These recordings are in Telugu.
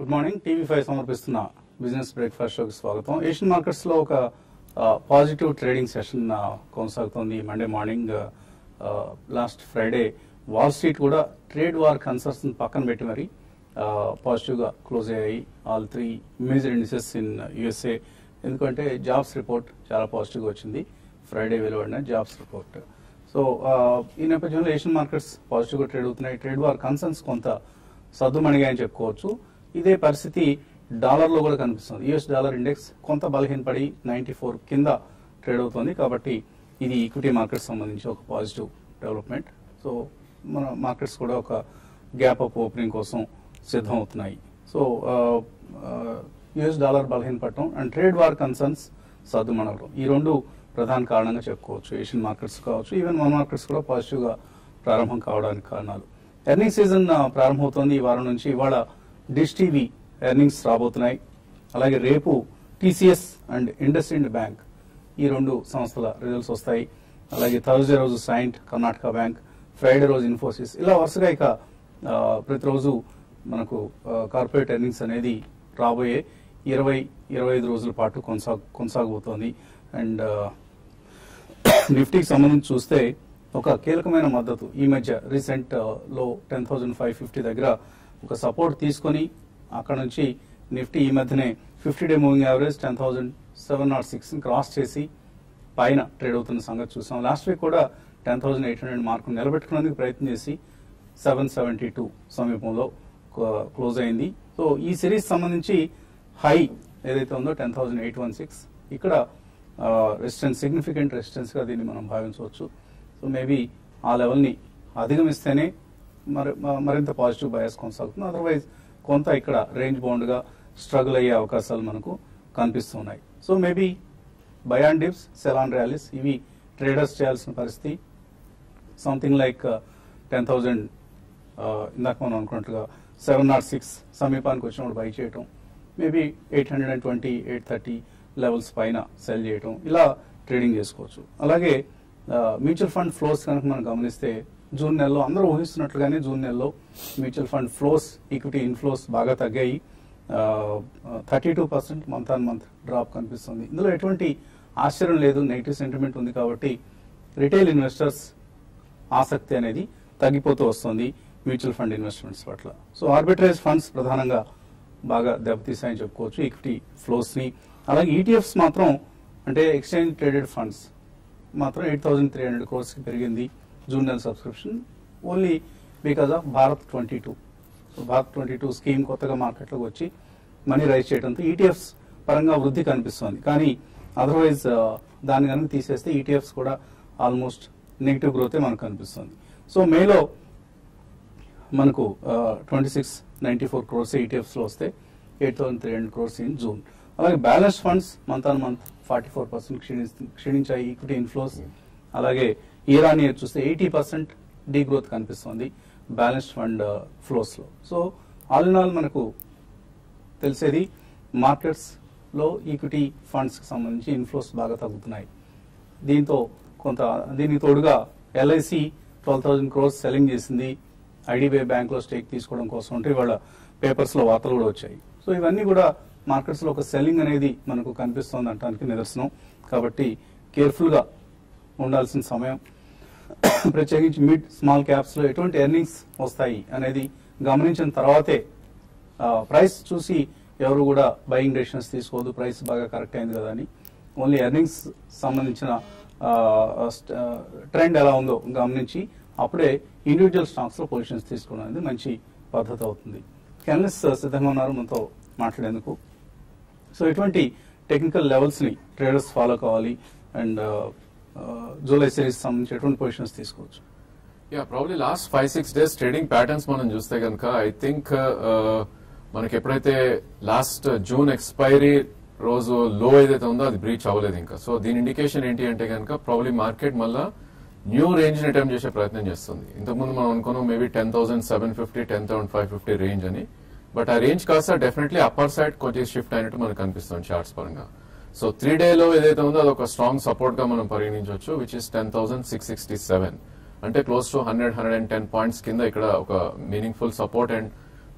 గుడ్ మార్నింగ్ టీవీ ఫైవ్ సమర్పిస్తున్న బిజినెస్ బ్రేక్ఫాస్ట్ షోకి స్వాగతం ఏషియన్ మార్కెట్స్ లో ఒక పాజిటివ్ ట్రేడింగ్ సెషన్ కొనసాగుతోంది Monday morning last Friday Wall Street కూడా ట్రేడ్ వార్ కన్సర్న్స్ పక్కన పెట్టి మరి పాజిటివ్ గా క్లోజ్ అయ్యాయి all three major indices in USA ఎందుకంటే జాబ్స్ రిపోర్ట్ చాలా పాజిటివ్ గా వచ్చింది ఫ్రైడే వెలువడిన జాబ్స్ రిపోర్ట్ సో ఈ నేపథ్యంలో ఏషియన్ మార్కెట్స్ పాజిటివ్ గా ట్రేడ్ అవుతున్నాయి ట్రేడ్ వార్ కన్సర్న్స్ కొంత సద్దుమణిగాయని చెప్పుకోవచ్చు ఇదే పరిస్థితి డాలర్ లో కూడా కనిపిస్తుంది యుఎస్ డాలర్ ఇండెక్స్ కొంత బలహీనపడి నైన్టీ ఫోర్ కింద ట్రేడ్ అవుతుంది కాబట్టి ఇది ఈక్విటీ మార్కెట్ సంబంధించి ఒక పాజిటివ్ డెవలప్మెంట్ సో మన మార్కెట్స్ కూడా ఒక గ్యాప్ అప్ ఓపెనింగ్ కోసం సిద్ధం అవుతున్నాయి సో యుఎస్ డాలర్ బలహీనపడటం అండ్ ట్రేడ్ వార్ కన్సర్న్స్ సర్దుమణగడం ఈ రెండు ప్రధాన కారణంగా చెప్పుకోవచ్చు ఏషియన్ మార్కెట్స్ కావచ్చు ఈవెన్ మన మార్కెట్స్ కూడా పాజిటివ్ గా ప్రారంభం కావడానికి కారణాలు ఎర్నింగ్ సీజన్ ఆ, ప్రారంభమవుతోంది ఈ వారం నుంచి ఇవాళ డిష్ టీవీ ఎర్నింగ్స్ రాబోతున్నాయి అలాగే రేపు TCS and IndusInd bank ఈ రెండు సంస్థల రిజల్ట్స్ వస్తాయి అలాగే థర్స్డే రోజు సైంట్ కర్ణాటక బ్యాంక్ ఫ్రైడే రోజు ఇన్ఫోసిస్ ఇలా వరుసగా ఇక ఆ, ప్రతిరోజు మనకు కార్పొరేట్ ఎర్నింగ్స్ అనేది రాబోయే ఇరవై ఇరవై ఐదు రోజుల పాటు కొనసాగు కొనసాగబోతోంది అండ్ నిఫ్టీకి సంబంధించి చూస్తే ఒక కీలకమైన మద్దతు ఈ మధ్య రీసెంట్ లో టెన్ థౌసండ్ ఫైవ్ ఫిఫ్టీ దగ్గర ఒక సపోర్ట్ తీసుకొని అక్కడ నుంచి నిఫ్టీ ఈ మధ్యనే fifty day moving average ten thousand seven naught six cross చేసి పైన ట్రేడ్ అవుతున్న సంగతి చూసాం లాస్ట్ వీక్ కూడా ten thousand eight hundred mark నిలబెట్టుకునేందుకు ప్రయత్నం చేసి సెవెన్ సెవెంటీ టూ సమీపంలో క్లోజ్ అయింది సో ఈ సిరీస్ సంబంధించి హై ఏదైతే ఉందో ten thousand eight one six ఇక్కడ రెసిస్టెన్స్ సిగ్నిఫికెంట్ రెసిస్టెన్స్ గా దీన్ని మనం భావించవచ్చు సో మేబీ ఆ లెవెల్ని అధిగమిస్తేనే మరి మ- మరింత పాజిటివ్ బయాస్ కొనసాగుతుంది అదర్వైజ్ కొంత ఇక్కడ రేంజ్ బౌండ్ గా స్ట్రగుల్ అయ్యే అవకాశాలు మనకు కనిపిస్తున్నాయి so maybe buy on dips sell on rallies ఇవి ట్రేడర్స్ చేయాల్సిన పరిస్థితి సంథింగ్ లైక్ టెన్ థౌజండ్ ఇందాక మనం అనుకున్నట్టుగా సెవెన్ నాట్ సిక్స్ సమీపానికి వచ్చినప్పుడు బై చేయటం maybe eight hundred and twenty eight thirty levels పైన సెల్ చేయటం ఇలా ట్రేడింగ్ చేసుకోవచ్చు అలాగే మ్యూచువల్ ఫండ్ ఫ్లోస్ కనుక మనం గమనిస్తే జూన్ నెలలో అందరూ ఊహిస్తున్నట్లుగానే జూన్ నెలలో mutual fund flows equity inflows బాగా తగ్గాయి thirty two percent month on month drop కనిపిస్తుంది ఇందులో ఎటువంటి ఆశ్చర్యం లేదు నెగిటివ్ సెంటిమెంట్ ఉంది కాబట్టి రిటైల్ ఇన్వెస్టర్స్ ఆసక్తి అనేది తగ్గిపోతూ వస్తుంది మ్యూచువల్ ఫండ్ ఇన్వెస్ట్మెంట్స్ పట్ల సో ఆర్బిట్రేజ్ ఫండ్స్ ప్రధానంగా బాగా దెబ్బతీసాయని చెప్పుకోవచ్చు ఈక్విటీ ఫ్లోస్ ని అలాగే ఈటీఎఫ్స్ మాత్రం అంటే ఎక్స్చేంజ్ ట్రేడెడ్ ఫండ్స్ మాత్రం eight thousand three hundred crores కి పెరిగింది జూన్ నెల subscription only because of Bharat twenty two Bharat twenty two scheme కొత్తగా మార్కెట్లోకి వచ్చి మనీ రైజ్ చేయడంతో ఈటీఎఫ్స్ పరంగా వృద్ధి కనిపిస్తోంది కానీ అదర్వైజ్ దాన్ని కనుక తీసేస్తే ఈటీఎఫ్స్ కూడా ఆల్మోస్ట్ నెగిటివ్ గ్రోతే మనకు కనిపిస్తుంది సో మేలో మనకు twenty six ninety four crores ETFs లో వస్తే eight thousand three hundred crores in June అలాగే balance funds month on month forty four percent క్షీణించాయి ఈక్విటీ ఇన్ఫ్లోస్ అలాగే ఇయర్ ఆన్ ఇయర్ చూస్తే ఎయిటీ పర్సెంట్ డీ గ్రోత్ కనిపిస్తుంది బ్యాలెన్స్ ఫండ్ ఫ్లోస్ లో సో ఆల్ ఇన్ ఆల్ మనకు తెలిసేది మార్కెట్స్ లో ఈక్విటీ ఫండ్స్ కి సంబంధించి ఇన్ఫ్లోస్ బాగా తగ్గుతున్నాయి దీంతో కొంత దీనికి తోడుగా LIC twelve thousand crores selling చేసింది ఐడిబిఐ బ్యాంక్ లో స్టేక్ తీసుకోవడం కోసం అంటే ఇవాళ పేపర్స్ లో వార్తలు కూడా వచ్చాయి సో ఇవన్నీ కూడా మార్కెట్స్ లో ఒక సెల్లింగ్ అనేది మనకు కనిపిస్తోంది అంటానికి నిదర్శనం కాబట్టి కేర్ఫుల్ గా ఉండాల్సిన సమయం ప్రత్యేకించి మిడ్ స్మాల్ క్యాప్స్ లో ఎటువంటి ఎర్నింగ్స్ వస్తాయి అనేది గమనించిన తర్వాతే ప్రైస్ చూసి ఎవరు కూడా బయింగ్ డెసిషన్స్ తీసుకోవద్దు ప్రైస్ బాగా కరెక్ట్ అయింది కదా అని ఓన్లీ ఎర్నింగ్స్ సంబంధించిన ట్రెండ్ ఎలా ఉందో గమనించి అప్పుడే ఇండివిజువల్ స్టాక్స్ లో పొజిషన్స్ తీసుకోవడం అనేది మంచి పద్ధతి అవుతుంది కెనలిస్ట్ సిద్ధంగా ఉన్నారు మనతో మాట్లాడేందుకు సో ఇటువంటి టెక్నికల్ లెవెల్స్ ని ట్రేడర్స్ ఫాలో కావాలి అండ్ జూలై సిరీస్ సంబంధించి ఎటువంటి పొజిషన్స్ తీసుకోవచ్చు yeah probably last five six days trading patterns మనం చూస్తే కనుక ఐ థింక్ మనకి ఎప్పుడైతే లాస్ట్ జూన్ ఎక్స్పైరీ రోజు లో ఏదైతే ఉందో అది బ్రీచ్ అవ్వలేదు ఇంకా సో దీని ఇండికేషన్ ఏంటి అంటే కనుక ప్రాబ్లీ మార్కెట్ మళ్ళా న్యూ రేంజ్ ని అటెంప్ట్ చేసే ప్రయత్నం చేస్తుంది ఇంతకుముందు మనం అనుకున్నాం maybe ten thousand seven fifty ten thousand five fifty range అని బట్ ఆ రేంజ్ కాస్త డెఫినెట్లీ అప్పర్ సైడ్ కొంచెం షిఫ్ట్ అయినట్టు మనకు కనిపిస్తుంది చార్ట్స్ పరంగా సో త్రీ డేలో ఏదైతే ఉందో అది ఒక స్ట్రాంగ్ సపోర్ట్ గా మనం పరిగణించవచ్చు which is ten thousand six sixty seven అంటే close to hundred hundred and ten points కింద ఇక్కడ ఒక meaningful support and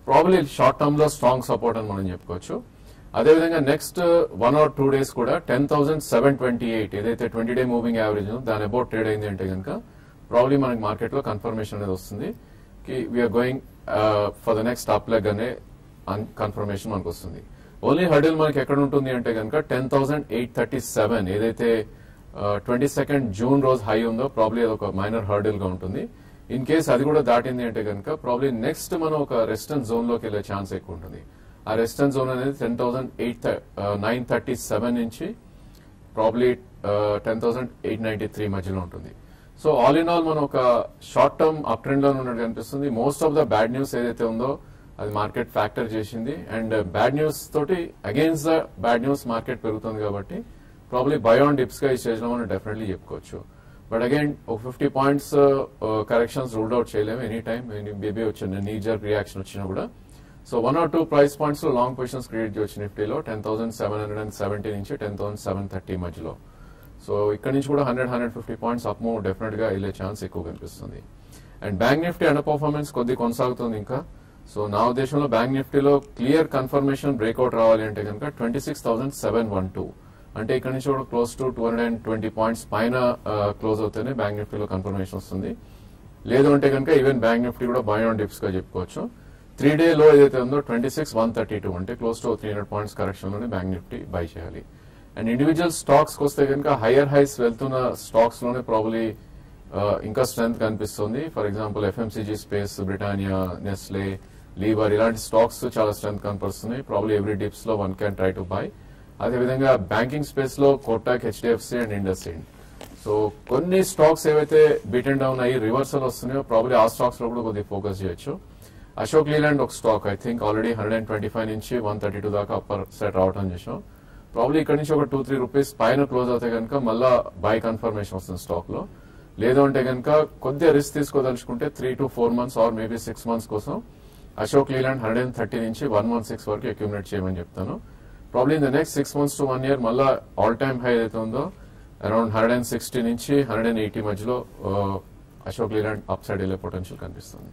probably short term లో స్ట్రాంగ్ సపోర్ట్ అని మనం చెప్పుకోవచ్చు అదేవిధంగా next one or two days కూడా ten thousand seven twenty eight ఏదైతే ట్వంటీ డే మూవింగ్ యావరేజ్ దాని అబౌట్ ట్రేడ్ అయింది అంటే కనుక ప్రాబ్లీ మనకి మార్కెట్ లో కన్ఫర్మేషన్ అనేది వస్తుంది కి we're going for the next up leg అనే కన్ఫర్మేషన్ మనకు వస్తుంది ఓన్లీ హర్డిల్ మనకి ఎక్కడ ఉంటుంది అంటే కనుక ten thousand eight thirty seven ఏదైతే ట్వంటీ సెకండ్ జూన్ రోజు హై ఉందో ప్రాబ్లీ అది ఒక మైనర్ హర్డిల్ గా ఉంటుంది ఇన్ కేస్ అది కూడా దాటింది అంటే కనుక ప్రాబ్లీ నెక్స్ట్ మనం ఒక రెస్టర్న్ జోన్ లోకి వెళ్ళే ఛాన్స్ ఎక్కువ ఉంటుంది ఆ రెస్టర్న్ జోన్ అనేది ten thousand eight nine thirty seven నుంచి probably ten thousand eight ninety three మధ్యలో ఉంటుంది సో ఆల్ ఇన్ ఆల్ మనం ఒక షార్ట్ టర్మ్ అప్ ట్రెండ్ లో ఉన్నట్టు కనిపిస్తుంది most of the bad news ఏదైతే ఉందో అది మార్కెట్ ఫ్యాక్టర్ చేసింది అండ్ బ్యాడ్ న్యూస్ తోటి against the bad news market పెరుగుతుంది కాబట్టి ప్రాబ్లీ బయాన్ డిప్స్ గా ఈ స్టేజ్ లో మనం డెఫినెట్లీ చెప్పుకోవచ్చు బట్ అగైన్ ఒక fifty points corrections ruled out చేయలేము ఎనీ టైం బేబీ వచ్చిన నీజర్ రియాక్షన్ వచ్చినా కూడా so one or two price points లో లాంగ్ పొజిషన్స్ క్రియేట్ చేయొచ్చు నిఫ్టీలో ten thousand seven hundred and seventy నుంచి టెన్ థౌసండ్ సెవెన్ థర్టీ మధ్యలో సో ఇక్కడ నుంచి కూడా hundred hundred fifty points up move definite గా వెళ్ళే ఛాన్స్ ఎక్కువ కనిపిస్తుంది and bank Nifty underperformance కొద్ది కొనసాగుతుంది ఇంకా సో నా ఉద్దేశంలో బ్యాంక్ నిఫ్టీలో క్లియర్ కన్ఫర్మేషన్ బ్రేక్అవుట్ రావాలి అంటే కనుక twenty six thousand seven one two అంటే ఇక్కడ నుంచి కూడా close to two hundred and twenty points పైన క్లోజ్ అవుతేనే బ్యాంక్ నిఫ్టీలో కన్ఫర్మేషన్ వస్తుంది లేదు అంటే కనుక ఈవెన్ బ్యాంక్ నిఫ్టీ కూడా బై ఆన్ డిప్స్ గా చెప్పుకోవచ్చు త్రీ డే లో ఏదైతే ఉందో twenty six one thirty two అంటే close to three hundred points correction లోనే బ్యాంక్ నిఫ్టీ బై చేయాలి అండ్ ఇండివిజువల్ స్టాక్స్ వస్తే కనుక హైయర్ హైస్ వెళ్తున్న స్టాక్స్ లోనే ప్రాబ్లీ ఇంకా స్ట్రెంత్ కనిపిస్తుంది for example FMCG space Britannia Nestle Lever ఇలాంటి స్టాక్స్ చాలా స్ట్రెంత్ కనపరుస్తున్నాయి ప్రాబ్లీ ఎవ్రీ డిప్స్ లో one can try to buy అదేవిధంగా బ్యాంకింగ్ స్పేస్ లో Kotak HDFC and IndusInd so కొన్ని స్టాక్స్ ఏవైతే బీట్ అండ్ డౌన్ అయ్యి రివర్సల్ వస్తున్నాయో ప్రాబ్లీ ఆ స్టాక్స్ లో కూడా కొద్దిగా ఫోకస్ చేయొచ్చు అశోక్ లీలాండ్ ఒక stock I think already hundred and twenty five నుంచి వన్ థర్టీ టూ దాకా అప్పర్ సెట్ రావడం చేసాం ప్రాబ్లీ ఇక్కడ నుంచి ఒక టూ త్రీ రూపీస్ పైన క్లోజ్ అవుతే కనుక మళ్ళా బై కన్ఫర్మేషన్ వస్తుంది స్టాక్ లో లేదు అంటే కనుక కొద్దిగా రిస్క్ తీసుకోదలుచుకుంటే three to four months or maybe six months కోసం Ashok Leyland hundred and thirty నుంచి వన్ వన్ సిక్స్ వరకు అక్యూమిలేట్ చేయమని చెప్తాను probably in the next six months to one year మళ్ళా ఆల్ టైమ్ హై ఏదైతే ఉందో అరౌండ్ హండ్రెడ్ అండ్ సిక్స్టీ నుంచి హండ్రెడ్ అండ్ ఎయిటీ మధ్యలో అశోక్ లీలాండ్ అప్ సైడ్ వెళ్ళే పొటెన్షియల్ కనిపిస్తుంది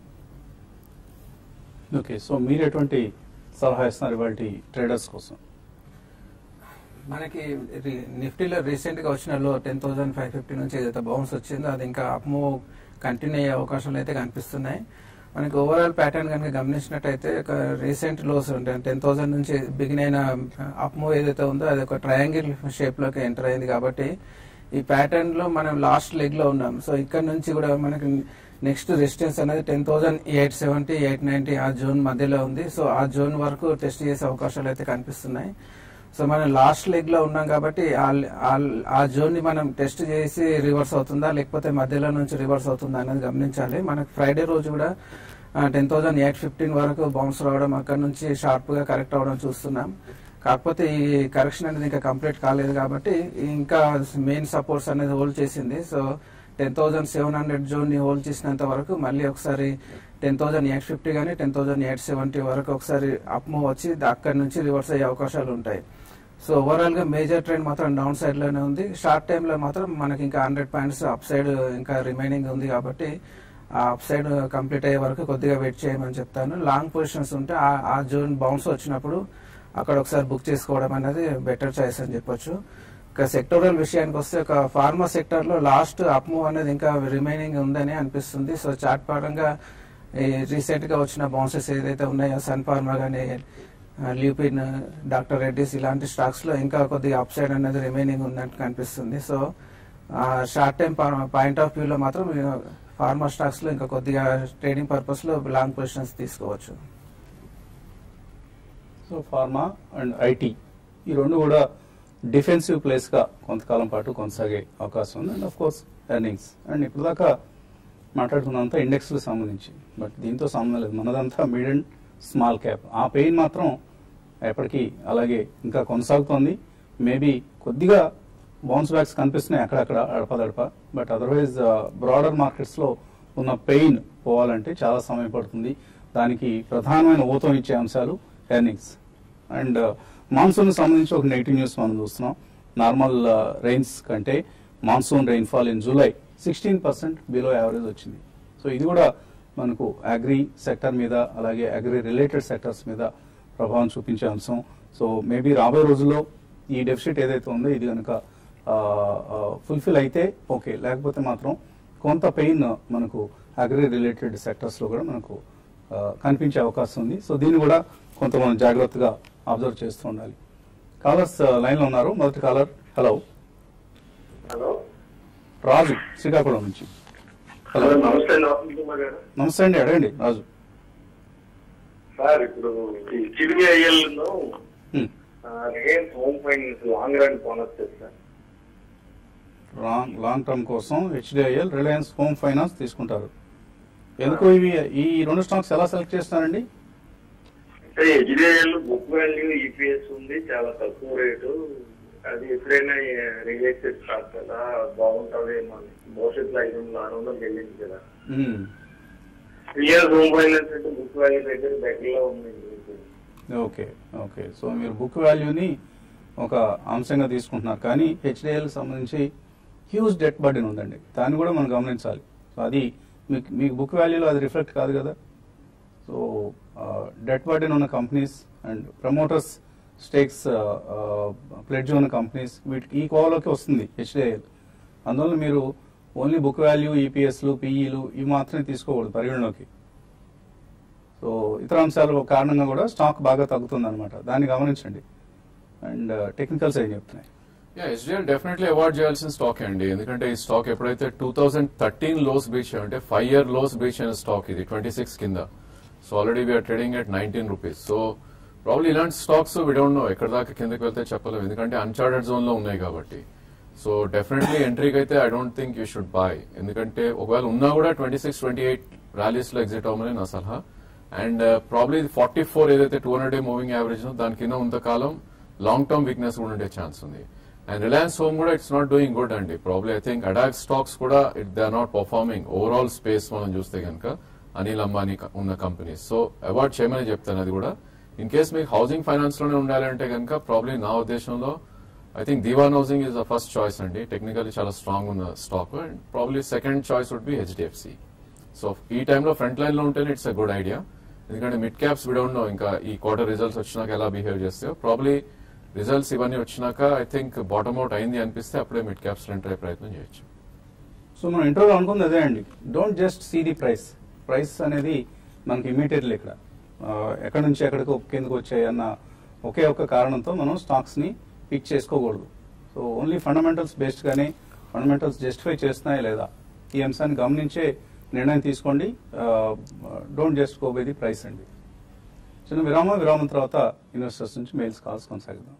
ఓకే సో మీరు ఎటువంటి సలహా ఇస్తున్నారు ఇవాళ ట్రేడర్స్ కోసం మనకి రి- నిఫ్టీలో రీసెంట్ గా వచ్చిన లో టెన్ థౌసండ్ ఫైవ్ ఫిఫ్టీ నుంచి ఏదైతే బౌన్స్ వచ్చిందో అది ఇంకా అప్ మూవ్ కంటిన్యూ అయ్యే అవకాశాలు అయితే కనిపిస్తున్నాయి మనకి ఓవరాల్ ప్యాటర్న్ కనుక గమనించినట్టయితే ఒక రీసెంట్ లోస్ ఉంటాయి టెన్ థౌసండ్ నుంచి బిగిన్ అయిన అప్ మూవ్ ఏదైతే ఉందో అది ఒక ట్రయాంగిల్ షేప్ లోకి ఎంటర్ అయింది కాబట్టి ఈ ప్యాటర్న్ లో మనం లాస్ట్ లెగ్ లో ఉన్నాం సో ఇక్కడ నుంచి కూడా మనకి నెక్స్ట్ రెసిస్టెన్స్ అనేది ten thousand eight seventy eight ninety ఆ జోన్ మధ్యలో ఉంది సో ఆ జోన్ వరకు టెస్ట్ చేసే అవకాశాలు అయితే కనిపిస్తున్నాయి సో మనం లాస్ట్ లెగ్ లో ఉన్నాం కాబట్టి ఆ- ఆ- ఆ జోన్ ని మనం టెస్ట్ చేసి రివర్స్ అవుతుందా లేకపోతే మధ్యలో నుంచి రివర్స్ అవుతుందా అనేది గమనించాలి మనకి ఫ్రైడే రోజు కూడా టెన్ థౌసండ్ ఎయిట్ ఫిఫ్టీన్ వరకు బౌన్స్ రావడం అక్కడ నుంచి షార్ప్ గా కరెక్ట్ అవడం చూస్తున్నాం కాకపోతే ఈ కరెక్షన్ అనేది ఇంకా కంప్లీట్ కాలేదు కాబట్టి ఇంకా మెయిన్ సపోర్ట్స్ అనేది హోల్డ్ చేసింది so ten thousand seven hundred zone ని హోల్డ్ చేసినంత వరకు మళ్ళీ ఒకసారి టెన్ థౌసండ్ ఎయిట్ ఫిఫ్టీ కానీ టెన్ థౌసండ్ ఎయిట్ సెవెంటీ వరకు ఒకసారి అప్ మూవ్ వచ్చి అక్కడి నుంచి రివర్స్ అయ్యే అవకాశాలు ఉంటాయి సో ఓవరాల్ గా మేజర్ ట్రెండ్ మాత్రం డౌన్ సైడ్ లోనే ఉంది షార్ట్ టైమ్ లో మాత్రం మనకి ఇంకా హండ్రెడ్ పాయింట్స్ అప్ సైడ్ ఇంకా రిమైనింగ్ ఉంది కాబట్టి ఆ అప్ సైడ్ కంప్లీట్ అయ్యే వరకు కొద్దిగా వెయిట్ చేయమని చెప్తాను లాంగ్ పొజిషన్స్ ఉంటే ఆ- ఆ జోన్ బౌన్స్ వచ్చినప్పుడు అక్కడ ఒకసారి బుక్ చేసుకోవడం అనేది బెటర్ చాయిస్ అని చెప్పొచ్చు ఇక సెక్టోరల్ విషయానికి వస్తే ఒక ఫార్మా సెక్టర్ లో లాస్ట్ అప్ మూవ్ అనేది ఇంకా రిమైనింగ్ ఉందని అనిపిస్తుంది సో చార్ట్ పరంగా రీసెంట్ గా వచ్చిన బౌన్సెస్ ఏదైతే ఉన్నాయో సన్ ఫార్మా కానీ ల్యూపిన్ డాక్టర్ రెడ్డిస్ ఇలాంటి స్టాక్స్ లో ఇంకా కొద్దిగా అప్ సైడ్ అనేది రిమైనింగ్ ఉందని కనిపిస్తుంది so short time point of view లో మాత్రం ఫార్మా స్టాక్స్ లో ఇంకా కొద్దిగా ట్రేడింగ్ పర్పస్ లో లాంగ్ పొజిషన్స్ తీసుకోవచ్చు సో ఫార్మా అండ్ ఐటీ ఈ రెండు కూడా డిఫెన్సివ్ ప్లేస్ గా కొంతకాలం పాటు కొనసాగే అవకాశం ఉంది and of course earnings and ఇప్పుడు దాకా మాట్లాడుతున్నంతా ఇండెక్స్ కు సంబంధించి బట్ దీంతో సంబంధం లేదు మనదంతా మిడ్ అండ్ స్మాల్ క్యాప్ ఆ పెయిన్ మాత్రం ఎప్పటికీ అలాగే ఇంకా కొనసాగుతోంది మేబీ కొద్దిగా బౌన్స్ బ్యాక్స్ కనిపిస్తున్నాయి అక్కడక్కడ అడపదడప బట్ అదర్వైజ్ బ్రాడర్ మార్కెట్స్ లో ఉన్న పెయిన్ పోవాలంటే చాలా సమయం పడుతుంది దానికి ప్రధానమైన ఊతం ఇచ్చే అంశాలు ఎర్నింగ్స్ అండ్ మాన్సూన్ సంబంధించి ఒక నెగిటివ్ న్యూస్ మనం చూస్తున్నాం నార్మల్ రైన్స్ కంటే monsoon rainfall in July sixteen percent below average వచ్చింది సో ఇది కూడా మనకు అగ్రి సెక్టర్ మీద అలాగే అగ్రి రిలేటెడ్ సెక్టర్స్ మీద ప్రభావం చూపించే అంశం సో మేబీ రాబోయే రోజుల్లో ఈ డెఫిసిట్ ఏదైతే ఉందో ఇది కనుక ఫుల్ఫిల్ అయితే ఓకే లేకపోతే మాత్రం కొంత పెయిన్ మనకు అగ్రి రిలేటెడ్ సెక్టర్స్ లో కూడా మనకు ఆ, కనిపించే అవకాశం ఉంది సో దీన్ని కూడా కొంత మనం జాగ్రత్తగా అబ్జర్వ్ చేస్తూ ఉండాలి కాలర్స్ లైన్ లో ఉన్నారు మొదటి caller hello hello Raju Srikakulam నుంచి హలో హలో నమస్తే అండి వసంత్ కుమార్ గారు నమస్తే అండి అడగండి రాజు సార్ ఇప్పుడు ఈ సిబిఐఎల్ లో hmm. Reliance Home Finance long run కొనొచ్చు సార్ లాంగ్ లాంగ్ టర్మ్ కోసం హెచ్డిఐఎల్ రిలయన్స్ హోమ్ ఫైనాన్స్ తీసుకుంటారు ఎందుకు ఇవి ఈ రెండు స్టాక్స్ ఎలా సెలెక్ట్ చేస్తున్నారండి అంటే హెచ్డిఐఎల్ బుక్ వాల్యూ ఈపీఎస్ ఉంది చాలా తక్కువ రేటు అది ఎప్పుడైనా రియలైజ్డ్ స్టాక్ కదా బాగుంటుందేమో అని భవిష్యత్తులో ఐదు వందలు ఆరు వందలు వెళ్ళింది కదా మ్మ్. రియల్ హోమ్ ఫైనాన్స్ అంటే బుక్ వాల్యూ దగ్గర దగ్గరలో ఉంది ఓకే ఓకే సో మీరు బుక్ వాల్యూని ఒక అంశంగా తీసుకుంటున్నారు కానీ హెచ్డిఎల్ సంబంధించి హ్యూజ్ డెట్ బర్డెన్ ఉందండి దాన్ని కూడా మనం గమనించాలి సో అది మీకు మీకు బుక్ వాల్యూలో అది రిఫ్లెక్ట్ కాదు కదా సో డెట్ బర్డెన్ ఉన్న companies and promoters stakes pledge ఉన్న కంపెనీస్ వీటికి ఈ కోవలోకి వస్తుంది హెచ్డిఐఎల్ అందువల్ల మీరు ఓన్లీ బుక్ వాల్యూ ఈపీఎస్లు పీఈలు ఇవి మాత్రమే తీసుకోకూడదు పరిగణలోకి సో ఇతర అంశాల కారణంగా కూడా స్టాక్ బాగా తగ్గుతుంది అనమాట దాన్ని గమనించండి అండ్ టెక్నికల్స్ ఏం చెప్తున్నాయి యా ఎస్డిఎల్ డెఫినెట్లీ అవార్డ్ చేయాల్సిన స్టాక్ అండి ఎందుకంటే ఈ స్టాక్ ఎప్పుడైతే two thousand thirteen lows breach అంటే ఫైవ్ ఇయర్ లోస్ బ్రీచ్ అయిన స్టాక్ ఇది ట్వంటీ సిక్స్ కింద so already we're trading at nineteen rupees so probably ఇలాంటి స్టాక్స్ వి డోంట్ నో ఎక్కడ దాకా కిందకి వెళ్తే చెప్పలేము ఎందుకంటే అన్చార్టెడ్ జోన్ లో ఉన్నాయి కాబట్టి సో డెఫినెట్లీ ఎంట్రీకి అయితే I don't think you should buy ఎందుకంటే ఒకవేళ ఉన్నా కూడా twenty six twenty eight rallies లో ఎగ్జిట్ అవ్వమని నా సలహా అండ్ ప్రాబ్లీ ఫార్టీ ఫోర్ ఏదైతే two hundred day moving average దాని కింద ఉన్నంతకాలం లాంగ్ టర్మ్ వీక్నెస్ కూడా ఉండే ఛాన్స్ ఉంది అండ్ రిలయన్స్ హోమ్ కూడా ఇట్స్ నాట్ డూయింగ్ గుడ్ అండి probably I think ADAG stocks కూడా it they are not performing overall space మనం చూస్తే కనుక అనిల్ అంబానీ క- ఉన్న కంపెనీస్ సో అవార్డ్ చేయమని చెప్తాను అది కూడా ఇన్ కేస్ మీకు హౌసింగ్ ఫైనాన్స్ లోనే ఉండాలంటే కనుక ప్రాబ్లీ నా ఉద్దేశంలో I think Dewan housing is the first choice అండి టెక్నికల్లీ చాలా స్ట్రాంగ్ ఉన్న stock and probably second choice would be HDFC so ఈ టైంలో ఫ్రంట్ లైన్ లో ఉంటేనే ఇట్స్ ఎ గుడ్ ఐడియా ఎందుకంటే మిడ్ క్యాప్స్ విడౌండ్ ఇంకా ఈ క్వార్టర్ రిజల్ట్స్ వచ్చినాక ఎలా బిహేవ్ చేస్తాయో ప్రాబ్లీ రిజల్ట్స్ ఇవన్నీ వచ్చినాక ఐ థింక్ బాటమ్ అవుట్ అయింది అనిపిస్తే అప్పుడే మిడ్ క్యాప్స్ ఎంటర్ అయ్యే ప్రయత్నం చేయొచ్చు సో మనం ఇంటర్వ్యూ అనుకుంది అదే అండి don't just see the price price అనేది మనకి ఇమీడియట్లీ ఇక్కడ ఆ, ఎక్కడి నుంచి ఎక్కడికి కిందకు వచ్చాయి అన్న ఒకే ఒక్క కారణంతో మనం స్టాక్స్ ని పిక్ చేసుకోకూడదు సో ఓన్లీ ఫండమెంటల్స్ బేస్డ్ గానే ఫండమెంటల్స్ జస్టిఫై చేస్తున్నాయా లేదా ఈ అంశాన్ని గమనించే నిర్ణయం తీసుకోండి don't just go by the price అండి చిన్న విరామం విరామం తర్వాత ఇన్వెస్టర్స్ నుంచి మెయిల్స్ కాల్స్ కొనసాగిద్దాం